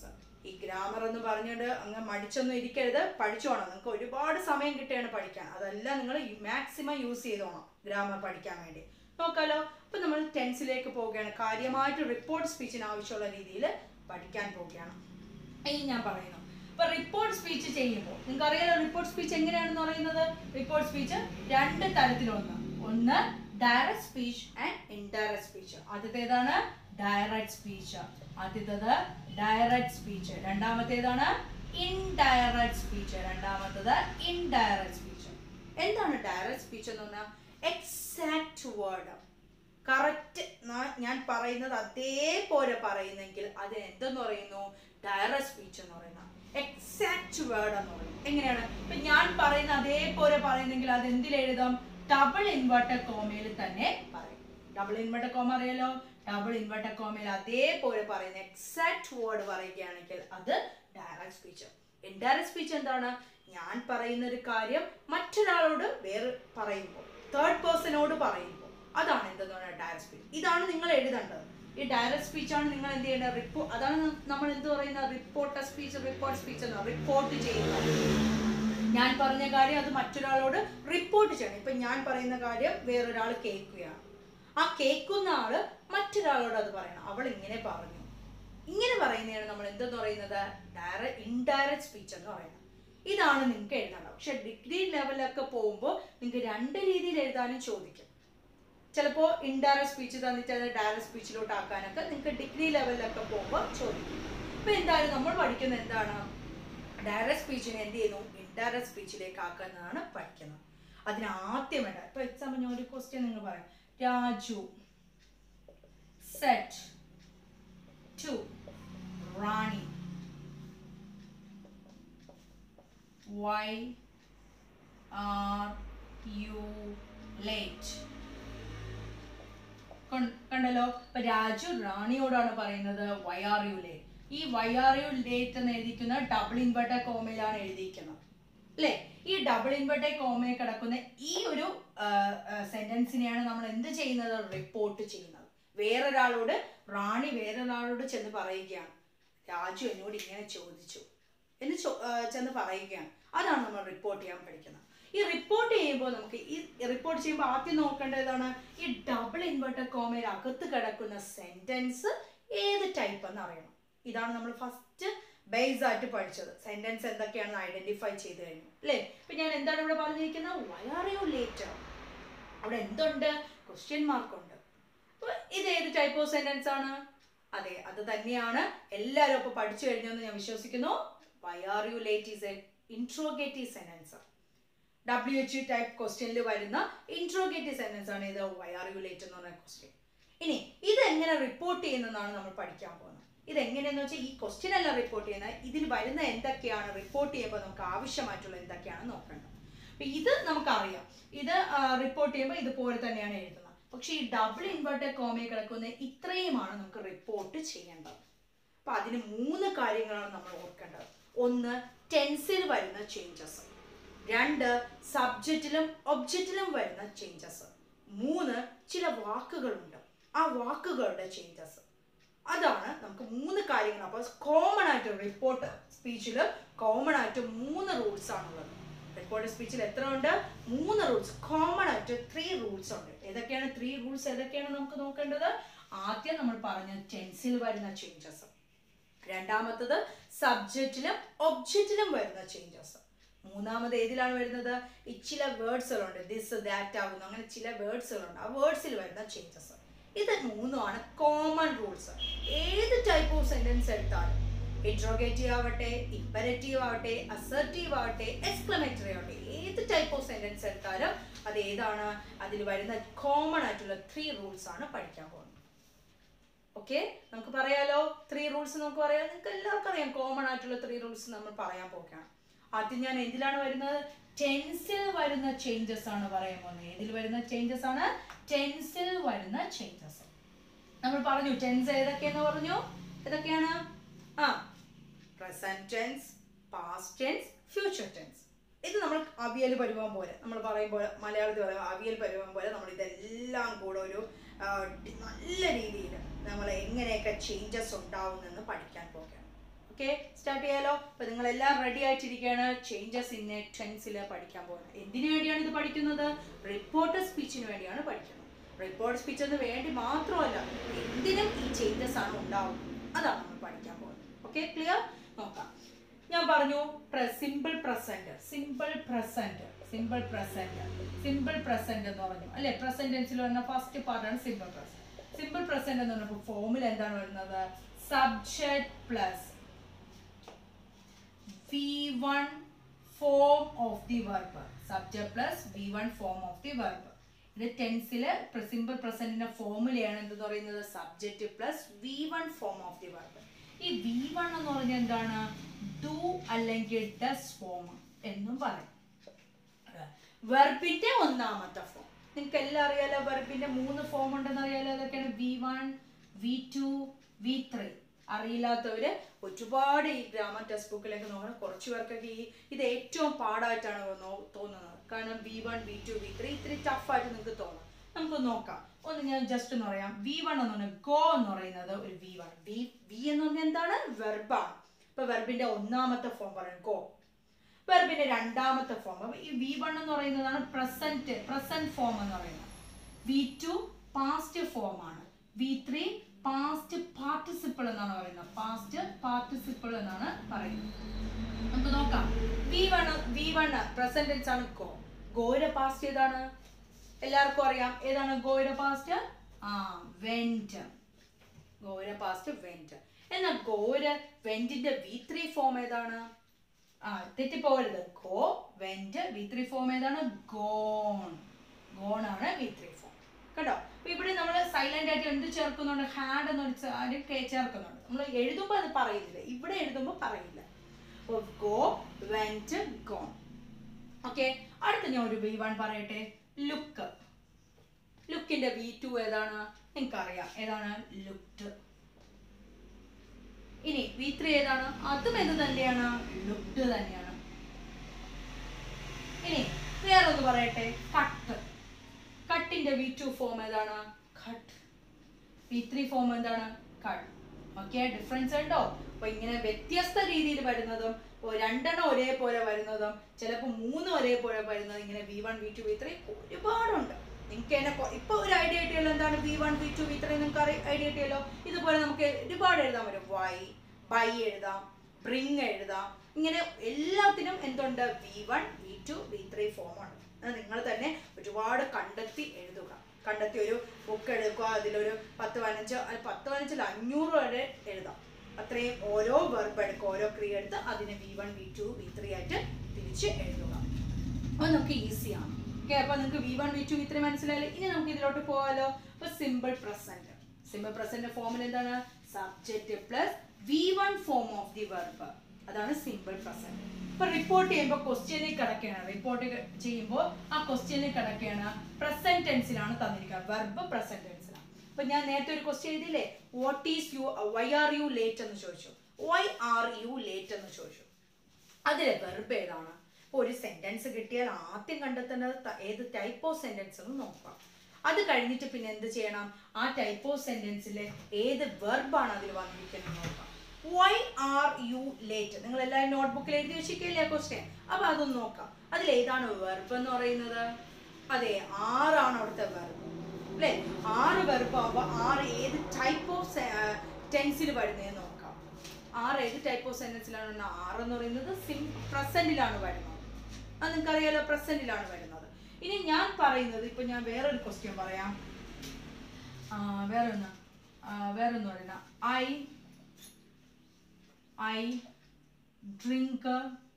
ഈ ഗ്രാമർ എന്ന് പറഞ്ഞിട്ട് അങ്ങ് മടിച്ചൊന്നും ഇരിക്കരുത് പഠിച്ചോണം നിങ്ങൾക്ക് ഒരുപാട് സമയം കിട്ടുകയാണ് പഠിക്കാൻ അതെല്ലാം നിങ്ങൾ മാക്സിമം യൂസ് ചെയ്തോണം ഗ്രാമർ പഠിക്കാൻ വേണ്ടി നോക്കാലോ അപ്പൊ നമ്മൾ ടെൻസിലേക്ക് പോവുകയാണ് കാര്യമായിട്ട് റിപ്പോർട്ട് സ്പീച്ചിന് ആവശ്യമുള്ള രീതിയിൽ പഠിക്കാൻ പോവുകയാണ് ഇനി ഞാൻ പറയുന്നു അപ്പൊ റിപ്പോർട്ട് സ്പീച്ച് ചെയ്യുമ്പോൾ നിങ്ങൾക്ക് അറിയാലോ റിപ്പോർട്ട് സ്പീച്ച് എങ്ങനെയാണെന്ന് പറയുന്നത് റിപ്പോർട്ട് സ്പീച്ച് രണ്ട് തരത്തിലൊന്ന് ഒന്ന് direct speech and indirect speech ആദ്യത്തേതാണ് ഡയറക്റ്റ് സ്പീച്ച് ആദ്യത്തേത് ഡയറക്റ്റ് സ്പീച്ച് രണ്ടാമത്തേതാണ് ഇൻഡയറക്റ്റ് സ്പീച്ച് രണ്ടാമത്തേത് ഇൻഡയറക്റ്റ് സ്പീച്ച് എന്താണ് ഡയറക്റ്റ് സ്പീച്ച് എന്ന് പറഞ്ഞാൽ എക്സാക്ട് വേർഡ് കറക്റ്റ് ഞാൻ പറയുന്നത് അതേപോലെ പറയുന്നെങ്കിൽ അത് എന്തെന്ന് പറയുന്നു ഡയറക്റ്റ് സ്പീച്ച് എന്ന് പറയുന്നത് എക്സാക്ട് വേർഡ് എന്ന് പറയും എങ്ങനെയാണ് ഇപ്പൊ ഞാൻ പറയുന്ന അതേപോലെ പറയുന്നെങ്കിൽ അത് എന്തിൽ എഴുതാം ഡബിൾ ഇൻവെർട്ടർ കോമയിൽ തന്നെ പറയും ഡബിൾ ഇൻവെർട്ടർ കോമ അറിയാലോ ഡബിൾ ഇൻവെർട്ടർ കോമയിൽ അതേപോലെ പറയുന്ന എക്സാക്ട് വേർഡ് പറയുകയാണെങ്കിൽ അത് ഡയറക്റ്റ് സ്പീച്ച് ഇൻഡയറക്റ്റ് സ്പീച്ച് എന്താണ് ഞാൻ പറയുന്ന ഒരു കാര്യം മറ്റൊരാളോട് വേറെ പറയുമ്പോൾ തേർഡ് പേഴ്സണോട് പറയുമ്പോൾ അതാണ് എന്തെന്ന് പറയുന്നത് ഡയറക്റ്റ് സ്പീച്ച് ഇതാണ് നിങ്ങൾ എഴുതേണ്ടത് ഈ ഡയറക്റ്റ് സ്പീച്ച് ആണ് നിങ്ങൾ എന്ത് ചെയ്യേണ്ടത് റിപ്പോ അതാണ് നമ്മൾ എന്ത് പറയുന്ന റിപ്പോർട്ടർ സ്പീച്ച് റിപ്പോർട്ട് സ്പീച്ച് എന്ന് റിപ്പോർട്ട് ചെയ്യുന്നത് ഞാൻ പറഞ്ഞ കാര്യം അത് മറ്റൊരാളോട് റിപ്പോർട്ട് ചെയ്യണം ഇപ്പൊ ഞാൻ പറയുന്ന കാര്യം വേറൊരാൾ കേൾക്കുകയാണ് ആ കേൾക്കുന്ന ആള് മറ്റൊരാളോട് അത് പറയണം അവൾ ഇങ്ങനെ പറഞ്ഞു ഇങ്ങനെ പറയുന്നതാണ് നമ്മൾ എന്തെന്ന് പറയുന്നത് ഡയറക്റ്റ് ഇൻഡയറക്റ്റ് സ്പീച്ച് എന്ന് പറയുന്നത് ഇതാണ് നിങ്ങൾക്ക് എഴുതേണ്ടത് പക്ഷെ ഡിഗ്രി ലെവലൊക്കെ പോകുമ്പോൾ നിങ്ങൾക്ക് രണ്ട് രീതിയിൽ എഴുതാനും ചോദിക്കും ചിലപ്പോൾ ഇൻഡയറക്റ്റ് സ്പീച്ച് തന്നിട്ട് അത് ഡയറക്റ്റ് സ്പീച്ചിലോട്ട് ആക്കാനൊക്കെ നിങ്ങൾക്ക് ഡിഗ്രി ലെവലിലൊക്കെ പോകുമ്പോൾ ചോദിക്കും ഇപ്പൊ എന്തായാലും നമ്മൾ പഠിക്കുന്നത് എന്താണ് ഡയറക്റ്റ് സ്പീച്ചിനെ എന്ത് ചെയ്യുന്നു ഇൻഡയറക്റ്റ് സ്പീച്ചിലേക്ക് ആക്കുന്നതാണ് പഠിക്കുന്നത് അതിന് ആദ്യം വേണ്ട ഇപ്പൊ എക്സാമ്പിൾ ഞാൻ ഒരു ക്വസ്റ്റ്യൻ നിങ്ങൾ പറയാം Raju said to Rani why are you late കണ്ടല്ലോ ഇപ്പൊ രാജു റാണിയോടാണ് പറയുന്നത് വൈ ആർ യു ലേറ്റ് ഈ വൈ ആർ യു ലേറ്റ് എന്ന് എഴുതിക്കുന്ന ഡബിൾ ഇൻവെർട്ടർ കോമയിലാണ് എഴുതിയിരിക്കുന്നത് അല്ലേ ഈ ഡബിൾ ഇൻവെർട്ടർ കോമയിൽ കിടക്കുന്ന ഈ ഒരു സെന്റൻസിനെയാണ് നമ്മൾ എന്ത് ചെയ്യുന്നത് റിപ്പോർട്ട് ചെയ്യുന്നത് വേറൊരാളോട് റാണി വേറൊരാളോട് ചെന്ന് പറയുകയാണ് രാജു എന്നോട് ഇങ്ങനെ ചോദിച്ചു എന്ന് ചോ- ആ, ചെന്ന് പറയുകയാണ് അതാണ് നമ്മൾ റിപ്പോർട്ട് ചെയ്യാൻ പഠിക്കുന്നത് ഈ റിപ്പോർട്ട് ചെയ്യുമ്പോൾ നമുക്ക് ഈ റിപ്പോർട്ട് ചെയ്യുമ്പോൾ ആദ്യം നോക്കേണ്ടതാണ് ഈ ഡബിൾ ഇൻവെർട്ടർ കോമയിൽ അകത്ത് കിടക്കുന്ന സെന്റൻസ് ഏത് ടൈപ്പ് എന്ന് അറിയണം ഇതാണ് നമ്മൾ ഫസ്റ്റ് ബേസ് ആയിട്ട് പഠിച്ചത് സെന്റൻസ് എന്തൊക്കെയാണെന്ന് ഐഡന്റിഫൈ ചെയ്ത് കഴിഞ്ഞു അല്ലേ ഇപ്പൊ ഞാൻ എന്താണ് ഇവിടെ പറഞ്ഞിരിക്കുന്നത് വൈ ആർ യു ലേറ്റർ അവിടെ എന്തുണ്ട് ക്വസ്റ്റ്യൻ മാർക്ക് ഉണ്ട് അപ്പൊ ഇത് ഏത് ടൈപ്പ് ഓഫ് സെന്റൻസ് ആണ് അതെ അത് തന്നെയാണ് എല്ലാവരും ഇപ്പൊ പഠിച്ചു കഴിഞ്ഞു എന്ന് ഞാൻ വിശ്വസിക്കുന്നു why are you late is a interrogative sentence W H type ക്വസ്റ്റ്യനിൽ വരുന്ന ഇൻട്രോഗേറ്റീവ് സെന്റൻസ് ആണ് ഇത് വൈ ആർ യു ലേറ്റ് എന്ന് പറയുന്ന ക്വസ്റ്റ്യൻ ഇനി ഇത് എങ്ങനെ റിപ്പോർട്ട് ചെയ്യുന്നതാണ് നമ്മൾ പഠിക്കാൻ പോകുന്നത് ഇത് എങ്ങനെയെന്ന് വെച്ചാൽ ഈ ക്വസ്റ്റ്യൻ അല്ല റിപ്പോർട്ട് ചെയ്യുന്നത് ഇതിൽ വരുന്ന എന്തൊക്കെയാണ് റിപ്പോർട്ട് ചെയ്യുമ്പോൾ നമുക്ക് ആവശ്യമായിട്ടുള്ള എന്തൊക്കെയാണ് നോക്കേണ്ടത് അപ്പൊ ഇത് നമുക്കറിയാം ഇത് റിപ്പോർട്ട് ചെയ്യുമ്പോൾ ഇതുപോലെ തന്നെയാണ് എഴുതുന്നത് പക്ഷെ ഈ ഡബിൾ ഇൻവെർട്ടഡ് കോമയിൽ കിടക്കുന്ന ഇത്രയുമാണ് നമുക്ക് റിപ്പോർട്ട് ചെയ്യേണ്ടത് അപ്പൊ അതിന് മൂന്ന് കാര്യങ്ങളാണ് നമ്മൾ ഓർക്കേണ്ടത് ഒന്ന് ടെൻസിൽ വരുന്ന ചേഞ്ചസ് രണ്ട് സബ്ജക്റ്റിലും ഒബ്ജക്റ്റിലും വരുന്ന ചേഞ്ചസ് മൂന്ന് ചില വാക്കുകളുണ്ട് ആ വാക്കുകളുടെ ചേഞ്ചസ് അതാണ് നമുക്ക് മൂന്ന് കാര്യങ്ങൾ അപ്പോൾ കോമൺ ആയിട്ട് റിപ്പോർട്ട് സ്പീച്ചിൽ കോമൺ ആയിട്ട് മൂന്ന് റൂൾസ് ആണുള്ളത് റിപ്പോർട്ട് സ്പീച്ചിൽ എത്ര ഉണ്ട് മൂന്ന് റൂൾസ് കോമൺ ആയിട്ട് ത്രീ റൂൾസ് ഉണ്ട് ഏതൊക്കെയാണ് ത്രീ റൂൾസ് ഏതൊക്കെയാണ് നമുക്ക് നോക്കേണ്ടത് ആദ്യം നമ്മൾ പറഞ്ഞ ടെൻസിൽ വരുന്ന ചേഞ്ചസ് രണ്ടാമത്തത് സബ്ജക്റ്റിലും ഒബ്ജക്റ്റിലും വരുന്ന ചേഞ്ചസ് മൂന്നാമത് ഏതിലാണ് വരുന്നത് ഈ ചില വേർഡ്സുകളുണ്ട് ദിസ് ദാറ്റ് ആകുന്നു അങ്ങനെ ചില വേർഡ്സുകളുണ്ട് ആ വേർഡ്സിൽ വരുന്ന ചേഞ്ചസ് ഇത് മൂന്നുമാണ് കോമൺ റൂൾസ് ഏത് ടൈപ്പ് ഓഫ് സെന്റൻസ് എടുത്താലും ഇൻട്രോഗേറ്റീവ് ആവട്ടെ ഇമ്പരറ്റീവ് ആവട്ടെ അസർട്ടീവ് ആവട്ടെ എക്സ്ക്ലമേറ്ററി ആവട്ടെ ഏത് ടൈപ്പ് ഓഫ് സെന്റൻസ് എടുത്താലും അത് ഏതാണ് അതിൽ വരുന്ന കോമൺ ആയിട്ടുള്ള ത്രീ റൂൾസ് ആണ് പഠിക്കാൻ പോകുന്നത് ഓക്കെ നമുക്ക് പറയാലോ ത്രീ റൂൾസ് നമുക്ക് പറയാം നിങ്ങൾക്ക് എല്ലാവർക്കും അറിയാം കോമൺ ആയിട്ടുള്ള ത്രീ റൂൾസ് നമ്മൾ പറയാൻ പോവുകയാണ് ആദ്യം ഞാൻ എന്തിലാണ് വരുന്നത് ടെൻസിൽ വരുന്ന ചേഞ്ചസ് ആണ് പറയാൻ പോകുന്നത് ഏതിൽ വരുന്ന ചേഞ്ചസ് ആണ് ടെൻസിൽ വരുന്ന ചേഞ്ചസ് നമ്മൾ പറഞ്ഞു ടെൻസ് ഏതൊക്കെയെന്ന് പറഞ്ഞു ഏതൊക്കെയാണ് ആ present tense past tense future tense ഇത് നമ്മൾ അവിയൽ പരുവം പോലെ നമ്മൾ പറയുമ്പോൾ മലയാളത്തിൽ പറയുമ്പോൾ അവിയൽ പരുവം പോലെ നമ്മൾ ഇതെല്ലാം കൂടെ ഒരു ആ, ഡി- നല്ല രീതിയിൽ നമ്മൾ എങ്ങനെയൊക്കെ ചേഞ്ചസ് ഉണ്ടാവുന്നെന്ന് പഠിക്കാൻ പോകുകയാണ് ഓക്കെ സ്റ്റാർട്ട് ചെയ്യാലോ അപ്പൊ നിങ്ങൾ എല്ലാം റെഡി ആയിട്ടിരിക്കുകയാണ് ചേഞ്ചസ് ഇൻ ടെൻസിൽ പഠിക്കാൻ പോകുന്നത് എന്തിനു വേണ്ടിയാണ് ഇത് പഠിക്കുന്നത് റിപ്പോർട്ട് സ്പീച്ചിന് വേണ്ടിയാണ് പഠിക്കുന്നത് റിപ്പോർട്ട് സ്പീച്ച് എന്ന് വേണ്ടി മാത്രമല്ല എന്തിനും ഈ ചേഞ്ചസ് ആണ് ഉണ്ടാവും അതാണ് നമ്മൾ പഠിക്കാൻ പോകുന്നത് ഓക്കെ ക്ലിയർ നോക്കാം ഞാൻ പറഞ്ഞു simple present simple present simple present simple present എന്ന് പറഞ്ഞു അല്ലെ പ്രസന്റ് ടെൻസിൽ വരുന്ന ഫസ്റ്റ് പാർട്ടാണ് സിമ്പിൾ പ്രസന്റ് സിമ്പിൾ പ്രസന്റ് എന്ന് പറഞ്ഞപ്പോൾ ഫോമിൽ എന്താണ് വരുന്നത് subject plus V1 form of the verb. Subject plus V1 form of the verb. ഇത് ടെൻസില് സിമ്പിൾ പ്രസന്റിന്റെ ഫോമുലയാണ് എന്തെന്ന് പറയുന്നത് subject plus V one form of the verb ഈ വി വൺ എന്ന് പറഞ്ഞാൽ എന്താണ് ഡു അല്ലെങ്കിൽ ഡസ് ഫോം എന്നും പറയും വെർബിന്റെ ഒന്നാമത്തെ ഫോം നിങ്ങൾക്ക് എല്ലാം അറിയാലോ വെർബിന്റെ മൂന്ന് ഫോം ഉണ്ടെന്ന് അറിയാലോ അതൊക്കെയാണ് V one V two V three അറിയില്ലാത്തവര് ഒരുപാട് ഈ ഗ്രാമർ ടെക്സ്റ്റ് ബുക്കിലേക്ക് നോക്കണം കുറച്ച് പേർക്കൊക്കെ ഈ ഇത് ഏറ്റവും പാടായിട്ടാണ് നോ- തോന്നുന്നത് കാരണം V one V two V three ഇത്തിരി ടഫായിട്ട് നിങ്ങൾക്ക് തോന്നും നമുക്ക് നോക്കാം ഒന്ന് ഞാൻ ജസ്റ്റ് ഒന്ന് പറയാം വി വൺ എന്ന് പറഞ്ഞാൽ ഗോ എന്ന് പറയുന്നത് ഒരു വി വൺ വി വി എന്ന് പറഞ്ഞാൽ എന്താണ് വെർബാണ് ഇപ്പൊ വെർബിന്റെ ഒന്നാമത്തെ ഫോം പറയാം ഗോ വെർബിന്റെ രണ്ടാമത്തെ ഫോം ഈ വി വൺ എന്ന് പറയുന്നതാണ് പ്രസന്റ് പ്രസന്റ് ഫോം എന്ന് പറയുന്നത് വി ടു പാസ്റ്റ് ഫോം ആണ് വി ത്രീ പാസ്റ്റ് പാർട്ടിസിപ്പിൾ എന്നാണ് പറയുന്നത് പാസ്റ്റ് പാർട്ടിസിപ്പിൾ എന്നാണ് പറയുന്നത് നമുക്ക് നോക്കാം V one V one present tense ആണ് ഗോ ഗോയുടെ പാസ്റ്റ് ഏതാണ് എല്ലാവർക്കും അറിയാം ഏതാണ് ഗോയുടെ പാസ്റ്റ് ആ വെന്റ് ഗോയുടെ പാസ്റ്റ് വെന്റ് എന്നാൽ ഗോയുടെ വെന്റിന്റെ വി ത്രീ ഫോം ഏതാണ് ആ തെറ്റിപ്പോകരുത് go went V three form ഏതാണ് ഗോൺ ഗോൺ ആണ് വി ത്രീ ഫോം കേട്ടോ അപ്പൊ ഇവിടെ നമ്മൾ സൈലന്റ് ആയിട്ട് എന്ത് ചേർക്കുന്നുണ്ട് ഹാഡ് എന്നൊരു ചെ- ഒരു കെ ചേർക്കുന്നുണ്ട് നമ്മൾ എഴുതുമ്പോൾ അത് പറയുന്നില്ല ഇവിടെ എഴുതുമ്പോൾ പറയില്ല ഗോ വെന്റ് ഗോൺ ഓക്കെ അടുത്ത ഞാൻ ഒരു വി വൺ പറയട്ടെ ലുക്ക് ലുക്കിന്റെ വി ടു ഏതാണ് നിങ്ങൾക്കറിയാം ഏതാണ് ലുക്ഡ് ഇനി വി ത്രീ ഏതാണ് അതും എന്ത് തന്നെയാണ് ലുക്ഡ് തന്നെയാണ് ഇനി വേറൊന്ന് പറയട്ടെ കട്ട് കട്ടിന്റെ വി ടു ഫോം ഏതാണ് കട്ട് വി ത്രീ ഫോം എന്താണ് കട്ട് ഓക്കെ ഡിഫറൻസ് ഉണ്ടോ അപ്പൊ ഇങ്ങനെ വ്യത്യസ്ത രീതിയിൽ വരുന്നതും ഇപ്പൊ രണ്ടെണ്ണം ഒരേപോലെ വരുന്നതും ചിലപ്പോൾ മൂന്ന് ഒരേപോലെ വരുന്നതും ഇങ്ങനെ V one V two V three ഒരുപാടുണ്ട് നിങ്ങൾക്ക് എന്നെ കൊ- ഇപ്പൊ ഒരു ഐഡിയ കിട്ടിയല്ലോ എന്താണ് V one V two V three നിങ്ങൾക്ക് ഐഡിയ കിട്ടിയല്ലോ ഇതുപോലെ നമുക്ക് ഒരുപാട് എഴുതാൻ പറ്റും വൈ ബൈ എഴുതാം ബ്രിങ് എഴുതാം ഇങ്ങനെ എല്ലാത്തിനും എന്തുണ്ട് V one V two V three ഫോമാണ് അത് നിങ്ങൾ തന്നെ ഒരുപാട് കണ്ടെത്തി എഴുതുക കണ്ടെത്തി ഒരു ബുക്ക് എടുക്കുക അതിലൊരു പത്ത് പതിനഞ്ച് അല്ല, പത്ത് പതിനഞ്ചിൽ അഞ്ഞൂറ് വരെ എഴുതാം അത്രയും ഓരോ വെർബ് എടുക്കുക ഓരോ ക്രിയ എടുത്ത് അതിനെ V one V two V three ആയിട്ട് തിരിച്ച് എഴുതുക അപ്പോൾ നമുക്ക് ഈസിയാണ് ഓക്കെ അപ്പോൾ നിങ്ങൾക്ക് V one V two V three മനസ്സിലായാലും ഇനി നമുക്ക് ഇതിലോട്ട് പോകാലോ അപ്പോൾ സിമ്പിൾ പ്രസന്റ് സിമ്പിൾ പ്രസന്റ് ഫോമിൽ എന്താണ് subject plus V one form of the verb അതാണ് സിമ്പിൾ പ്രസന്റ് ഇപ്പൊ റിപ്പോർട്ട് ചെയ്യുമ്പോൾ ക്വസ്റ്റ്യനിൽ കിടക്കുകയാണ് റിപ്പോർട്ട് ചെയ്യുമ്പോൾ ആ ക്വസ്റ്റ്യനിൽ കിടക്കുകയാണ് പ്രസന്റ് ടെൻസിലാണ് തന്നിരിക്കുക വെർബ് പ്രസന്റ് ടെൻസിലാണ് അപ്പൊ ഞാൻ നേരത്തെ ഒരു ക്വസ്റ്റ്യൻ എഴുതിയില്ലേ what is you why are you late എന്ന് ചോദിച്ചു വൈ ആർ യു ലേറ്റ് എന്ന് ചോദിച്ചു അതിലെ വെർബ് ഏതാണ് ഇപ്പൊ ഒരു സെന്റൻസ് കിട്ടിയാൽ ആദ്യം കണ്ടെത്തേണ്ടത് ത- ഏത് ടൈപ്പ് ഓഫ് സെന്റൻസ് എന്ന് നോക്കാം അത് കഴിഞ്ഞിട്ട് പിന്നെ എന്ത് ചെയ്യണം ആ ടൈപ്പ് ഓഫ് സെന്റൻസിലെ ഏത് വെർബാണ് അതിൽ വന്നിരിക്കുന്നത് നോക്കാം വൈ ആർ യു ലേറ്റ് നിങ്ങൾ എല്ലാവരും നോട്ട്ബുക്കിൽ എഴുതി വെച്ചിരിക്കില്ലേ ക്വസ്റ്റ്യൻ അപ്പൊ അതൊന്ന് നോക്കാം അതിൽ ഏതാണ് വെർബ് എന്ന് പറയുന്നത് അതെ ആറാണ് അവിടുത്തെ വെർബ് അല്ലേ ആറ് വെർബ് ആവുമ്പോൾ ആറ് ഏത് ടൈപ്പ് ഓഫ് ടെൻസിൽ വരുന്നതെന്ന് നോക്കാം ആറ് ഏത് ടൈപ്പ് ഓഫ് സെന്റൻസിലാണ് വരുന്നത് ആറ് എന്ന് പറയുന്നത് സിം പ്രസന്റിലാണ് വരുന്നത് അത് നിങ്ങൾക്കറിയാലോ പ്രസന്റിലാണ് വരുന്നത് ഇനി ഞാൻ പറയുന്നത് ഇപ്പൊ ഞാൻ വേറൊരു ക്വസ്റ്റ്യൻ പറയാം ആ, വേറൊന്ന് ആ, വേറൊന്ന് പറയുന്ന ഐ ഐ ഡ്രിങ്ക്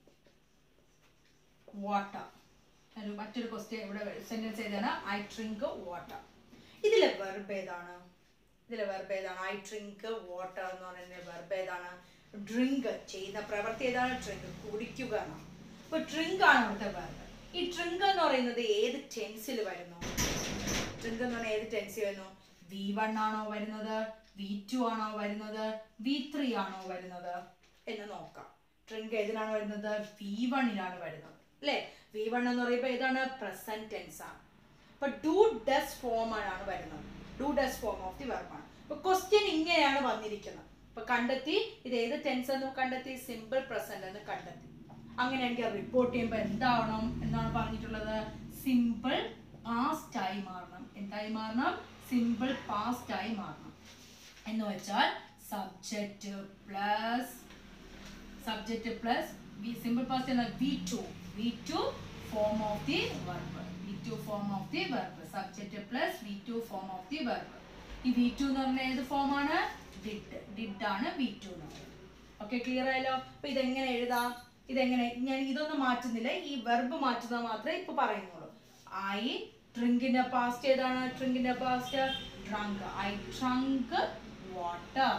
വാട്ടർ ഒരു മറ്റൊരു ക്വസ്റ്റ്യൻ ഇവിടെ സെന്റൻസ് ഏതാണ് ഐ ഡ്രിങ്ക് വാട്ടർ ഇതിലെ വെർബ് ഏതാണ് ഇതിലെ വെർബ് ഏതാണ് ഐ ഡ്രിങ്ക് വാട്ടർ എന്ന് പറയുന്ന വെർബ് ഏതാണ് ഡ്രിങ്ക് ചെയ്യുന്ന പ്രവൃത്തി ഏതാണ് ഡ്രിങ്ക് കുടിക്കുക എന്നാണ് അപ്പൊ ഡ്രിങ്ക് ആണ് അവിടുത്തെ വെർബ് ഈ ഡ്രിങ്ക് എന്ന് പറയുന്നത് ഏത് ടെൻസിൽ വരുന്നു ഡ്രിങ്ക് എന്ന് പറഞ്ഞാൽ ഏത് ടെൻസിൽ വരുന്നു വി വൺ ആണോ വരുന്നത് വി ടു ആണോ വരുന്നത് വി ത്രീ ആണോ വരുന്നത് എന്ന് നോക്കാം ഡ്രിങ്ക് ഏതിനാണ് വരുന്നത് വി വണ്ണിലാണ് വരുന്നത് അല്ലേ വി വൺ എന്ന് പറയുമ്പോൾ ഏതാണ് പ്രസന്റ് ടെൻസ് ആണ് അപ്പൊ ഡു ഡസ് ഫോം ആണ് വരുന്നത് do does form of the വെർബാണ് അപ്പൊ ക്വസ്റ്റ്യൻ ഇങ്ങനെയാണ് വന്നിരിക്കുന്നത് അപ്പൊ കണ്ടെത്തി ഇത് ഏത് ടെൻസ് എന്ന് കണ്ടെത്തി സിമ്പിൾ പ്രസന്റ് എന്ന് കണ്ടെത്തി അങ്ങനെയാണെങ്കിൽ റിപ്പോർട്ട് ചെയ്യുമ്പോൾ എന്താവണം എന്നാണ് പറഞ്ഞിട്ടുള്ളത് സിമ്പിൾ പാസ്റ്റ് ആയി മാറണം എന്തായി മാറണം സിമ്പിൾ പാസ്റ്റ് ആയി മാറണം എന്ന് വെച്ചാൽ subject plus subject plus V simple past എന്ന V two V two form of the verb V two form of the verb subject plus V two form of the verb ഈ V two എന്ന് പറഞ്ഞാൽ ഏത് ഫോമാണ് did did ആണ് V two എന്ന് പറയുന്നത് okay clear ആയല്ലോ അപ്പൊ ഇതെങ്ങനെ എഴുതാം ഇതെങ്ങനെ ഞാൻ ഇതൊന്നും മാറ്റുന്നില്ല ഈ വെർബ് മാറ്റുന്നത് മാത്രമേ ഇപ്പൊ പറയുന്നുള്ളൂ ഐ ഡ്രിങ്കിന്റെ പാസ്റ്റ് ഏതാണ് ഡ്രിങ്കിന്റെ past drunk I drank water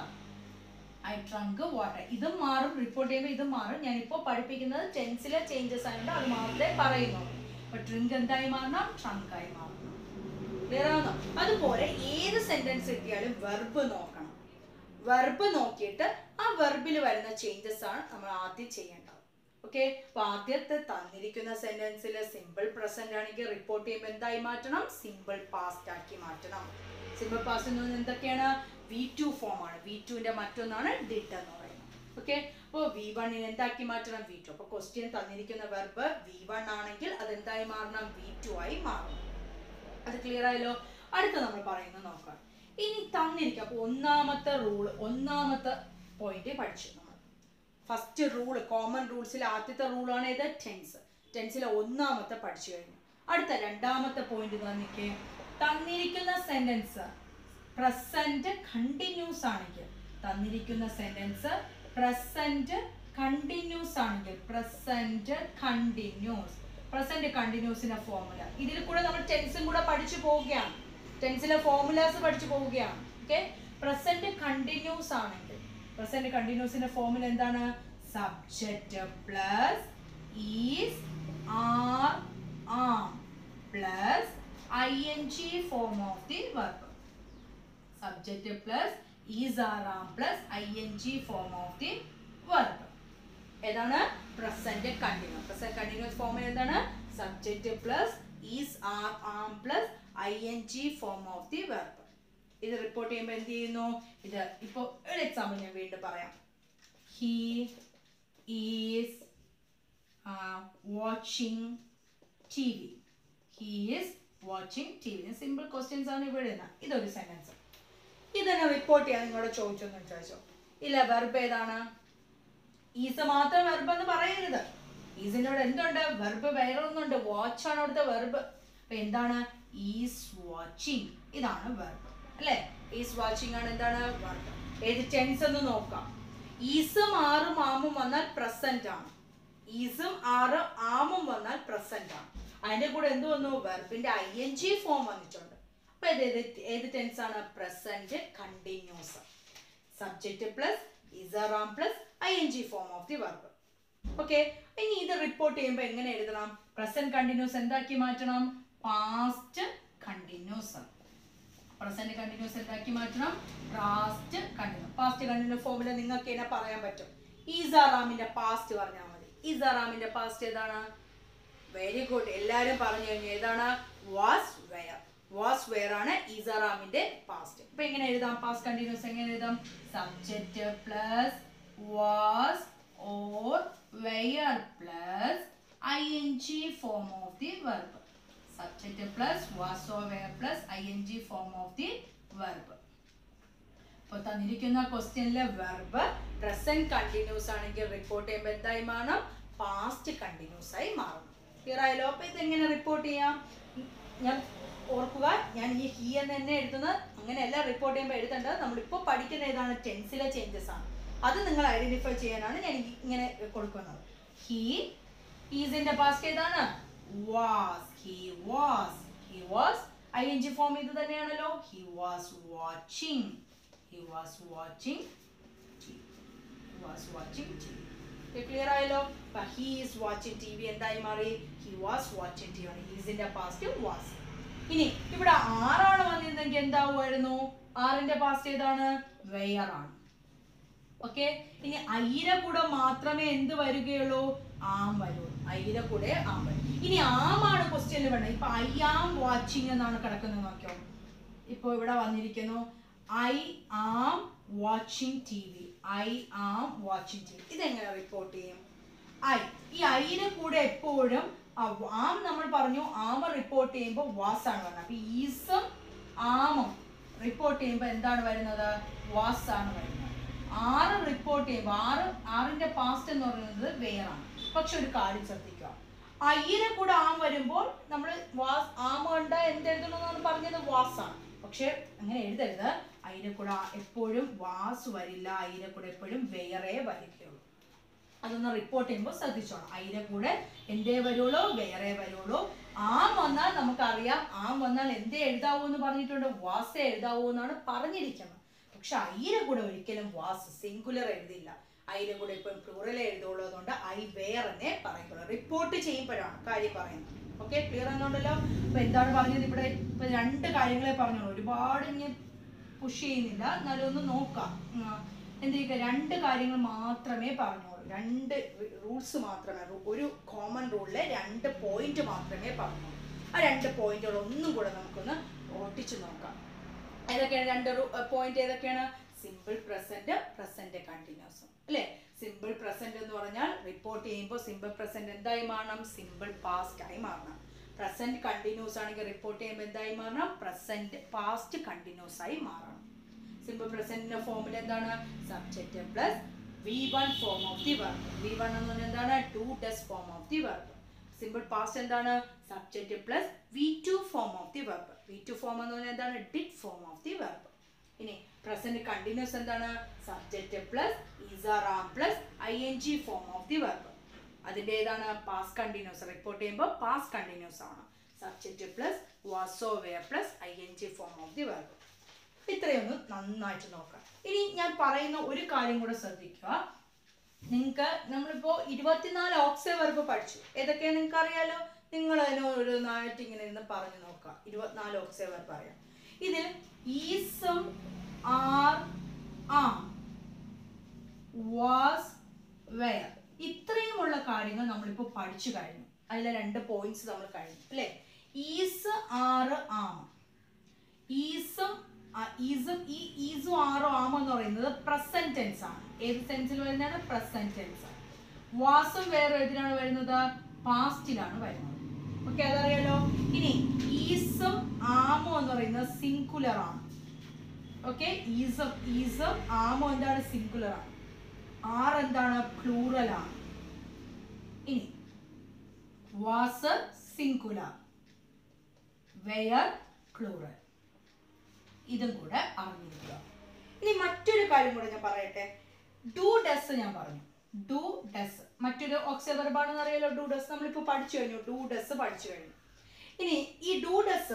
I drank water ഇതും മാറും റിപ്പോർട്ട് ചെയ്യുമ്പോൾ ഇതും മാറും ഞാനിപ്പോൾ പഠിപ്പിക്കുന്നത് ടെൻസിലെ ചേഞ്ചസ് ആയതുകൊണ്ട് അത് മാത്രമേ പറയുന്നുള്ളൂ അപ്പൊ ഡ്രിങ്ക് എന്തായി മാറണം ട്രങ്ക് ആയി മാറണം ക്ലിയർ ആവുന്നോ അതുപോലെ ഏത് സെന്റൻസ് കിട്ടിയാലും വെർബ് നോക്കണം വെർബ് നോക്കിയിട്ട് ആ വെർബിൽ വരുന്ന ചേഞ്ചസ് ആണ് നമ്മൾ ആദ്യം ചെയ്യേണ്ടത് ഓക്കെ അപ്പൊ ആദ്യത്തെ തന്നിരിക്കുന്ന സെന്റൻസിൽ സിമ്പിൾ പ്രസന്റ് ആണെങ്കിൽ റിപ്പോർട്ട് ചെയ്യുമ്പോൾ എന്തായി മാറ്റണം സിമ്പിൾ പാസ്റ്റ് ആക്കി മാറ്റണം സിമ്പിൾ പാസ്റ്റ് എന്ന് പറഞ്ഞാൽ എന്തൊക്കെയാണ് വി ടു ഫോം ആണ് വി ടുവിന്റെ മറ്റൊന്നാണ് ഡിഡ് എന്ന് പറയുന്നത് ഓക്കെ അപ്പോൾ വി വണ്ണിന് എന്താക്കി മാറ്റണം വി ടു അപ്പോൾ ക്വസ്റ്റ്യൻ തന്നിരിക്കുന്ന വെർബ് വി വൺ ആണെങ്കിൽ അത് എന്തായി മാറണം വി ടു ആയി മാറണം അത് ക്ലിയർ ആയല്ലോ അടുത്ത നമ്മൾ പറയുന്നത് നോക്കാം ഇനി തന്നിരിക്കുക അപ്പോൾ ഒന്നാമത്തെ റൂള് ഒന്നാമത്തെ പോയിന്റ് പഠിച്ചു നമ്മൾ ഫസ്റ്റ് റൂള് കോമൺ റൂൾസിൽ ആദ്യത്തെ റൂളാണ് ഏത് ടെൻസ് ടെൻസിലെ ഒന്നാമത്തെ പഠിച്ചു കഴിഞ്ഞു അടുത്ത രണ്ടാമത്തെ പോയിന്റ് തന്നിക്ക് തന്നിരിക്കുന്ന സെന്റൻസ് പ്രസന്റ് കണ്ടിന്യൂസ് ആണെങ്കിൽ തന്നിരിക്കുന്ന സെന്റൻസ് പ്രസന്റ് കണ്ടിന്യൂസ് ആണെങ്കിൽ പ്രസന്റ് കണ്ടിന്യൂസ് പ്രസന്റ് കണ്ടിന്യൂസിന്റെ ഫോർമുല ഇതിൽ കൂടെ നമ്മൾ ടെൻസും കൂടെ പഠിച്ചു പോവുകയാണ് ടെൻസിലെ ഫോർമുലാസ് പഠിച്ചു പോവുകയാണ് ഓക്കെ പ്രസന്റ് കണ്ടിന്യൂസ് ആണെങ്കിൽ പ്രസന്റ് കണ്ടിന്യൂസിന്റെ ഫോർമുല എന്താണ് subject plus is are am plus I N G form of the verb subject plus is are am plus I N G form of the verb ഏതാണ് present continuous present continuous ഫോമിൽ എന്താണ് subject plus is are am plus I N G form of the verb ഇത് report ചെയ്യുമ്പോൾ എന്ത് ചെയ്യുന്നു ഇത് ഇപ്പോൾ ഒരു എക്സാമ്പിൾ ഞാൻ വീണ്ടും പറയാം he is watching T V he is watching T V simple questions ആണ് ഇവിടെ ഇരുന്നത് ഇതൊരു സെന്റൻസ് ഇതെന്നെ റിപ്പോർട്ട് ചെയ്യാൻ നിങ്ങളോട് ചോദിച്ചൊന്ന് ചോദിച്ചോ ഇല്ല വെർബ് ഏതാണ് ഈസ് മാത്രം വെർബ് എന്ന് പറയരുത് ഈസിന്റെ അവിടെ എന്തുണ്ട് വെർബ് വേറെ ഒന്നുണ്ട് വാച്ച് ആണ് അവിടുത്തെ വെർബ് അപ്പൊ എന്താണ് ഈസ് വാച്ചിങ് ഇതാണ് വെർബ് അല്ലേ ഈസ് വാച്ചിങ് ആണ് എന്താണ് വെർബ് ഏത് ടെൻസ് എന്ന് നോക്കാം ഈസും ആറും ആമും വന്നാൽ പ്രസന്റ് ആണ് ഈസും ആറും ആമും വന്നാൽ പ്രസന്റ് ആണ് അതിന്റെ കൂടെ എന്ത് വന്നു വെർബിന്റെ ഐ എൻ ജി ഫോം വന്നിട്ടുണ്ട് അപ്പൊ ഇത് ഏത് ഏത് ടെൻസ് ആണ് present continuous subject plus is are am plus I N G form of the verb okay ഇനി ഇത് റിപ്പോർട്ട് ചെയ്യുമ്പോൾ എങ്ങനെ എഴുതണം പ്രസന്റ് കണ്ടിന്യൂസ് എന്താക്കി മാറ്റണം പാസ്റ്റ് കണ്ടിന്യൂസ് പ്രസന്റ് കണ്ടിന്യൂസ് എന്താക്കി മാറ്റണം പാസ്റ്റ് കണ്ടിന്യൂസ് പാസ്റ്റ് കണ്ടിന്യൂസ് ഫോമിൽ നിങ്ങൾക്ക് എന്നെ പറയാൻ പറ്റും ഈസാറാമിന്റെ പാസ്റ്റ് പറഞ്ഞാൽ മതി ഈസാറാമിന്റെ പാസ്റ്റ് ഏതാണ് വെരി ഗുഡ് എല്ലാരും പറഞ്ഞു കഴിഞ്ഞു ഏതാണ് വാസ് വെയർ വാസ് വെയർ ആണ് ഈസാറാമിന്റെ പാസ്റ്റ് ഇപ്പൊ എങ്ങനെ എഴുതാം പാസ്റ്റ് കണ്ടിന്യൂസ് എങ്ങനെ എഴുതാം subject plus was or were plus I N G form of the verb subject plus was or were plus I N G form of the verb ഇപ്പൊ തന്നിരിക്കുന്ന ക്വസ്റ്റ്യനിലെ verb present continuous ആണെങ്കിൽ report ചെയ്യുമ്പോൾ എന്തായി മാറണം past continuous ആയി മാറും clear ആയല്ലോ അപ്പൊ ഇതെങ്ങനെ റിപ്പോർട്ട് ചെയ്യാം ഞാൻ ഓർക്കുക ഞാൻ ഈ ഹി എന്ന് തന്നെ എഴുതുന്നത് അങ്ങനെയല്ല റിപ്പോർട്ട് ചെയ്യുമ്പോൾ എഴുതേണ്ടത് നമ്മളിപ്പോൾ പഠിക്കുന്ന ഏതാണ് ടെൻസിലെ ചേഞ്ചസ് ആണ് അത് നിങ്ങൾ ഐഡന്റിഫൈ ചെയ്യാനാണ് ഞാൻ ഈ- ഇങ്ങനെ കൊടുക്കുന്നത് ഹി ഈസിന്റെ പാസ്റ്റ് ഏതാണ് was he was he was I N G form ഇത് തന്നെയാണല്ലോ he was watching he was watching was watching T V clear ആയല്ലോ he is watching T V എന്തായി മാറി he was watching T V ആണ് ഹീസിന്റെ past was ഇനി ഇവിടെ ആറാണ് വന്നിരുന്നെങ്കിൽ എന്താവുമായിരുന്നു ആറിന്റെ പാസ്റ്റ് ഏതാണ് വെയർ ആണ് ഓക്കെ ഇനി ഐര കൂടെ മാത്രമേ എന്ത് വരികയുള്ളൂ ആം വരൂ ഐര കൂടെ ആം വരും ഇനി ആമാണ് ക്വസ്റ്റ്യനിൽ വേണ്ടത് ഇപ്പൊ ഐ ആം വാച്ചിങ് എന്നാണ് കിടക്കുന്നത് നോക്കിയോ ഇപ്പൊ ഇവിടെ വന്നിരിക്കുന്നു I am watching T V I am watching T V ഇതെങ്ങനെ റിപ്പോർട്ട് ചെയ്യും ഐ ഈ ഐന് കൂടെ എപ്പോഴും ആം നമ്മൾ പറഞ്ഞു ആമ റിപ്പോർട്ട് ചെയ്യുമ്പോൾ വാസ് ആണ് പറഞ്ഞത് അപ്പൊ ഈസും ആമും റിപ്പോർട്ട് ചെയ്യുമ്പോൾ എന്താണ് വരുന്നത് വാസ് ആണ് വരുന്നത് ആറ് റിപ്പോർട്ട് ചെയ്യുമ്പോൾ ആറ് ആറിന്റെ പാസ്റ്റ് എന്ന് പറയുന്നത് വേറാണ് പക്ഷെ ഒരു കാര്യം ശ്രദ്ധിക്കുക ഐനെ കൂടെ ആം വരുമ്പോൾ നമ്മൾ വാസ് ആമ കണ്ട എന്തെഴുതണമെന്നാണ് പറഞ്ഞത് വാസാണ് പക്ഷെ അങ്ങനെ എഴുതരുത് അതിനെ കൂടെ എപ്പോഴും വാസ് വരില്ല അതിനെ കൂടെ എപ്പോഴും വേറെ വരികയുള്ളൂ അതൊന്ന് റിപ്പോർട്ട് ചെയ്യുമ്പോൾ ശ്രദ്ധിച്ചോണം അതിന്റെ കൂടെ എന്തേ വരുള്ളൂ വേറെ വരുള്ളൂ ആം വന്നാൽ നമുക്കറിയാം ആം വന്നാൽ എന്തേ എഴുതാവൂ എന്ന് പറഞ്ഞിട്ടുണ്ട് വാസേ എഴുതാവൂ എന്നാണ് പറഞ്ഞിരിക്കുന്നത് പക്ഷെ അയിന്റെ കൂടെ ഒരിക്കലും വാസ് സിംഗുലർ എഴുതില്ല അതിന്റെ കൂടെ ഇപ്പം പ്ലൂറൽ എഴുതുള്ളൂ അതുകൊണ്ട് ഐ വേറെ പറയുള്ളൂ റിപ്പോർട്ട് ചെയ്യുമ്പോഴാണ് കാര്യം പറയുന്നത് ഓക്കെ ക്ലിയർ എന്നുണ്ടല്ലോ അപ്പൊ എന്താണ് പറഞ്ഞത് ഇവിടെ ഇപ്പൊ രണ്ട് കാര്യങ്ങളെ പറഞ്ഞോളൂ ഒരുപാട് ഇങ്ങനെ പുഷ് ചെയ്യുന്നില്ല എന്നാലും ഒന്ന് നോക്കാം എന്തിരിക്കുക രണ്ട് കാര്യങ്ങൾ മാത്രമേ പറഞ്ഞോളൂ രണ്ട് റൂൾസ് മാത്രമേ റൂ- ഒരു കോമൺ റൂളിലെ രണ്ട് പോയിന്റ് മാത്രമേ പറഞ്ഞോളൂ ആ രണ്ട് പോയിന്റുകൾ ഒന്നും കൂടെ നമുക്കൊന്ന് ഓട്ടിച്ചു നോക്കാം ഏതൊക്കെയാണ് രണ്ട് പോയിന്റ് ഏതൊക്കെയാണ് സിമ്പിൾ പ്രസന്റ് പ്രസന്റ് കണ്ടിന്യൂസും അല്ലേ സിമ്പിൾ പ്രസന്റ് എന്ന് പറഞ്ഞാൽ റിപ്പോർട്ട് ചെയ്യുമ്പോൾ സിമ്പിൾ പ്രസന്റ് എന്തായി മാറണം സിമ്പിൾ പാസ്റ്റ് ആയി മാറണം പ്രസന്റ് കണ്ടിന്യൂസ് ആണെങ്കിൽ റിപ്പോർട്ട് ചെയ്യുമ്പോൾ എന്തായി മാറണം പ്രസന്റ് പാസ്റ്റ് കണ്ടിന്യൂസ് ആയി മാറണം സിമ്പിൾ പ്രസന്റിന്റെ ഫോമിൽ എന്താണ് subject plus V one form of the verb V one എന്ന് പറഞ്ഞാൽ എന്താണ് do does form of the verb simple past എന്താണ് subject plus V two form of the verb V two form എന്ന് പറഞ്ഞാൽ എന്താണ് did form of the verb ഇനി present continuous എന്താണ് subject plus is are am plus I N G form of the verb അതിൻ്റെ ഏതാണ് past continuous report ചെയ്യുമ്പോൾ past continuous ആണ് subject plus was or were plus I N G form of the verb ഇത്രയൊന്ന് നന്നായിട്ട് നോക്കാം ഇനി ഞാൻ പറയുന്ന ഒരു കാര്യം കൂടെ ശ്രദ്ധിക്കുക നിങ്ങൾക്ക് നമ്മളിപ്പോ ഇരുപത്തിനാല് ഓക്സേ വെർബ് പഠിച്ചു ഏതൊക്കെയാ നിങ്ങൾക്ക് അറിയാലോ നിങ്ങൾ അതിന് ഒരു നായിട്ട് ഇങ്ങനെ ഇരുന്ന് പറഞ്ഞു നോക്കുക ഇരുപത്തിനാല് ഓക്സേ വെർബ് അറിയാം ഇതിൽ ഈസം ആർ ആ വാസ് വെയർ ഇത്രയുമുള്ള കാര്യങ്ങൾ നമ്മളിപ്പോൾ പഠിച്ചു കഴിഞ്ഞു അതിലെ രണ്ട് പോയിന്റ്സ് നമ്മൾ കഴിഞ്ഞു അല്ലേ ഈസ് ആറ് ആം ഈസും ആ, ഈസും ഈ ഈസും ആറോ ആമോ എന്ന് പറയുന്നത് പ്രസന്റ് ടെൻസ് ആണ് ഏത് സെൻസിൽ വരുന്നതാണ് പ്രസന്റ് ടെൻസ് വാസും വേറെ ഏതിനാണ് വരുന്നത് പാസ്റ്റിലാണ് വരുന്നത് ഓക്കെ അതറിയാലോ ഇനി ഈസും ആമോ എന്ന് പറയുന്നത് സിംഗുലർ ആണ് ഓക്കെ ഈസും ഈസും ആമോ എന്താണ് സിംഗുലർ ആണ് ആർ എന്താണ് പ്ലൂറൽ ആണ് ഇനി വാസ് സിംഗുലർ വെയർ പ്ലൂറൽ ഇതും കൂടെ അറിഞ്ഞിരിക്കുക ഇനി മറ്റൊരു കാര്യം കൂടെ ഞാൻ പറയട്ടെ ഡു ഡസ് ഞാൻ പറഞ്ഞു ഡു ഡസ് മറ്റൊരു ഓക്സിബർബാണെന്ന് അറിയാലോ ഡു ഡസ് നമ്മളിപ്പോൾ പഠിച്ചു കഴിഞ്ഞു ഡു ഡസ് പഠിച്ചു കഴിഞ്ഞു ഇനി ഈ ഡു ഡസ്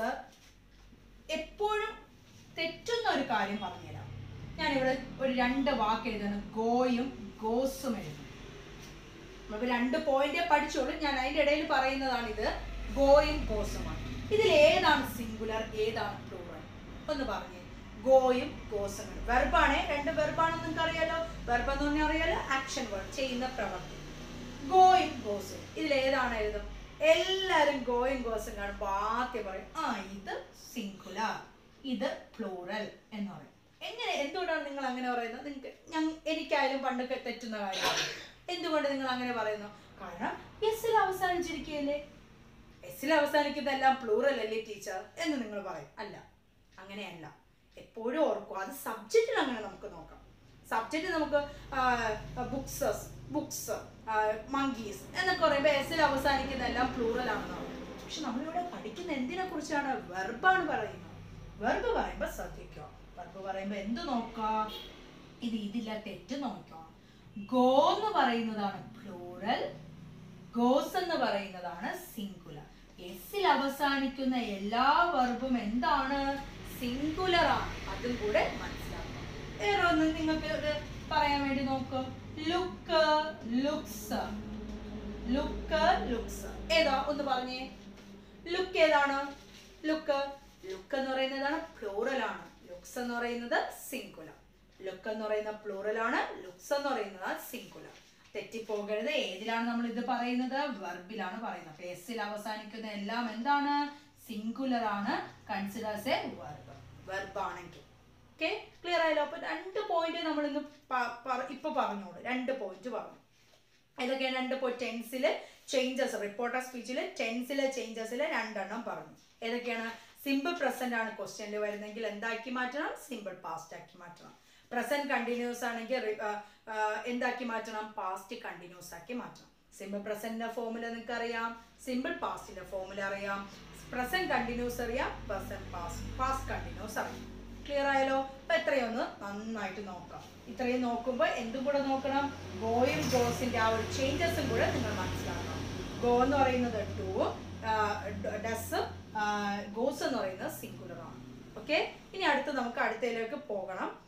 എപ്പോഴും തെറ്റുന്ന ഒരു കാര്യം പറഞ്ഞുതരാം ഞാനിവിടെ ഒരു രണ്ട് വാക്ക് എഴുതുന്നു ഗോയും ഗോസും എഴുതുന്നു നമുക്ക് രണ്ട് പോയിന്റേ പഠിച്ചോളൂ ഞാൻ അതിന്റെ ഇടയിൽ പറയുന്നതാണ് ഇത് ഗോയും ഗോസുമാണ് ഇതിൽ ഏതാണ് സിംഗുലർ ഏതാണ് പ്ലൂറൽ ഒന്ന് പറഞ്ഞേ ഗോയും ഗോസും വെർബാണേ രണ്ട് വെർബാണെന്ന് നിങ്ങൾക്ക് അറിയാലോ വെർബ് എന്ന് പറഞ്ഞാൽ അറിയാലോ ആക്ഷൻ വേർഡ് ചെയ്യുന്ന പ്രവൃത്തി ഗോയും ഗോസും ഇതിൽ ഏതാണ് എഴുതും എല്ലാവരും ഗോയും ഗോസും കാണുമ്പോൾ ആദ്യം പറയും ആ ഇത് സിംഗുലർ ഇത് പ്ലൂറൽ എന്ന് പറയും എങ്ങനെ എന്തുകൊണ്ടാണ് നിങ്ങൾ അങ്ങനെ പറയുന്നത് നിങ്ങൾക്ക് ഞാൻ എനിക്കായാലും പണ്ടൊക്കെ തെറ്റുന്ന കാര്യമാണ് എന്തുകൊണ്ട് നിങ്ങൾ അങ്ങനെ പറയുന്നു കാരണം എസ്സിൽ അവസാനിച്ചിരിക്കുകയല്ലേ എസ്സിൽ അവസാനിക്കുന്നതെല്ലാം പ്ലൂറൽ അല്ലേ ടീച്ചർ എന്ന് നിങ്ങൾ പറയും അല്ല അങ്ങനെയല്ല എപ്പോഴും ഓർക്കുക അത് സബ്ജക്റ്റിൽ അങ്ങനെ നമുക്ക് നോക്കാം സബ്ജക്റ്റ് നമുക്ക് ബുക്സ് ബുക്സ് മങ്കീസ് എന്നൊക്കെ പറയുമ്പോൾ എസ്സിൽ അവസാനിക്കുന്നതെല്ലാം പ്ലൂറൽ ആണെന്ന് പറയും പക്ഷെ നമ്മളിവിടെ പഠിക്കുന്ന എന്തിനെ കുറിച്ചാണ് വെർബാണ് പറയുന്നത് വെർബ് പറയുമ്പോൾ ശ്രദ്ധിക്കുക വെർബ് പറയുമ്പോൾ എന്ത് നോക്കാം ഇത് ഇതില്ല തെറ്റ് നോക്കാം ഗോ എന്ന് പറയുന്നതാണ് പ്ലൂറൽ ഗോസ് എന്ന് പറയുന്നതാണ് സിംഗുലർ എസ്സിൽ അവസാനിക്കുന്ന എല്ലാ വെർബും എന്താണ് സിംഗുലർ ആണ് അതും കൂടെ മനസ്സിലാക്കണം വേറെ ഒന്ന് നിങ്ങൾക്ക് ഒരു പറയാൻ വേണ്ടി നോക്ക് ലുക്ക് ലുക്സ് ലുക്ക് ലുക്സ് ഏതാ ഒന്ന് പറഞ്ഞേ ലുക്ക് ഏതാണ് ലുക്ക് ലുക്ക് എന്ന് പറയുന്നതാണ് പ്ലൂറൽ ആണ് ലുക്സ് എന്ന് പറയുന്നത് സിംഗുലർ ലുക്ക് എന്ന് പറയുന്ന പ്ലൂറൽ ആണ് ലുക്സ് എന്ന് പറയുന്നത് സിംഗുലർ തെറ്റിപ്പോകരുത് ഏതിലാണ് നമ്മൾ ഇത് പറയുന്നത് വെർബിലാണ് പറയുന്നത് അപ്പൊ എസ്സിൽ അവസാനിക്കുന്ന എല്ലാം എന്താണ് സിംഗുലർ ആണ് കൺസിഡേഴ്സ് എ വെർബ് വെർബ് ആണെങ്കിൽ ഓക്കെ ക്ലിയർ ആയല്ലോ അപ്പോൾ രണ്ട് പോയിന്റ് നമ്മൾ ഇന്ന് ഇപ്പൊ പറഞ്ഞോളൂ രണ്ട് പോയിന്റ് പറഞ്ഞു ഏതൊക്കെയാണ് രണ്ട് ഇപ്പോൾ ടെൻസിൽ ചേഞ്ചസ് റിപ്പോർട്ടർ സ്പീച്ചിൽ ടെൻസിലെ ചേഞ്ചസിൽ രണ്ടെണ്ണം പറഞ്ഞു ഏതൊക്കെയാണ് സിമ്പിൾ പ്രസന്റ് ആണ് ക്വസ്റ്റ്യനിൽ വരുന്നെങ്കിൽ എന്താക്കി മാറ്റണം സിമ്പിൾ പാസ്റ്റ് ആക്കി മാറ്റണം പ്രസന്റ് കണ്ടിന്യൂസ് ആണെങ്കിൽ റി- ആ, ആ, എന്താക്കി മാറ്റണം പാസ്റ്റ് കണ്ടിന്യൂസ് ആക്കി മാറ്റണം സിമ്പിൾ പ്രസന്റിന്റെ ഫോമുല നിങ്ങൾക്ക് അറിയാം സിമ്പിൾ പാസ്റ്റിന്റെ ഫോമുല അറിയാം പ്രസന്റ് കണ്ടിന്യൂസ് അറിയാം പ്രസന്റ് പാസ്റ്റ് പാസ്റ്റ് കണ്ടിന്യൂസ് അറിയാം ക്ലിയർ ആയാലോ അപ്പൊ എത്രയൊന്ന് നന്നായിട്ട് നോക്കാം ഇത്രയും നോക്കുമ്പോൾ എന്തും കൂടെ നോക്കണം ഗോയും ഗോസിന്റെ ആ ഒരു ചേഞ്ചസും കൂടെ നിങ്ങൾ മനസ്സിലാക്കണം ഗോ എന്ന് പറയുന്നത് ടു ഡസ് ഗോസ് എന്ന് പറയുന്നത് സിംഗുലർ ആണ് ഓക്കെ ഇനി അടുത്ത് നമുക്ക് അടുത്തതിലേക്ക് പോകണം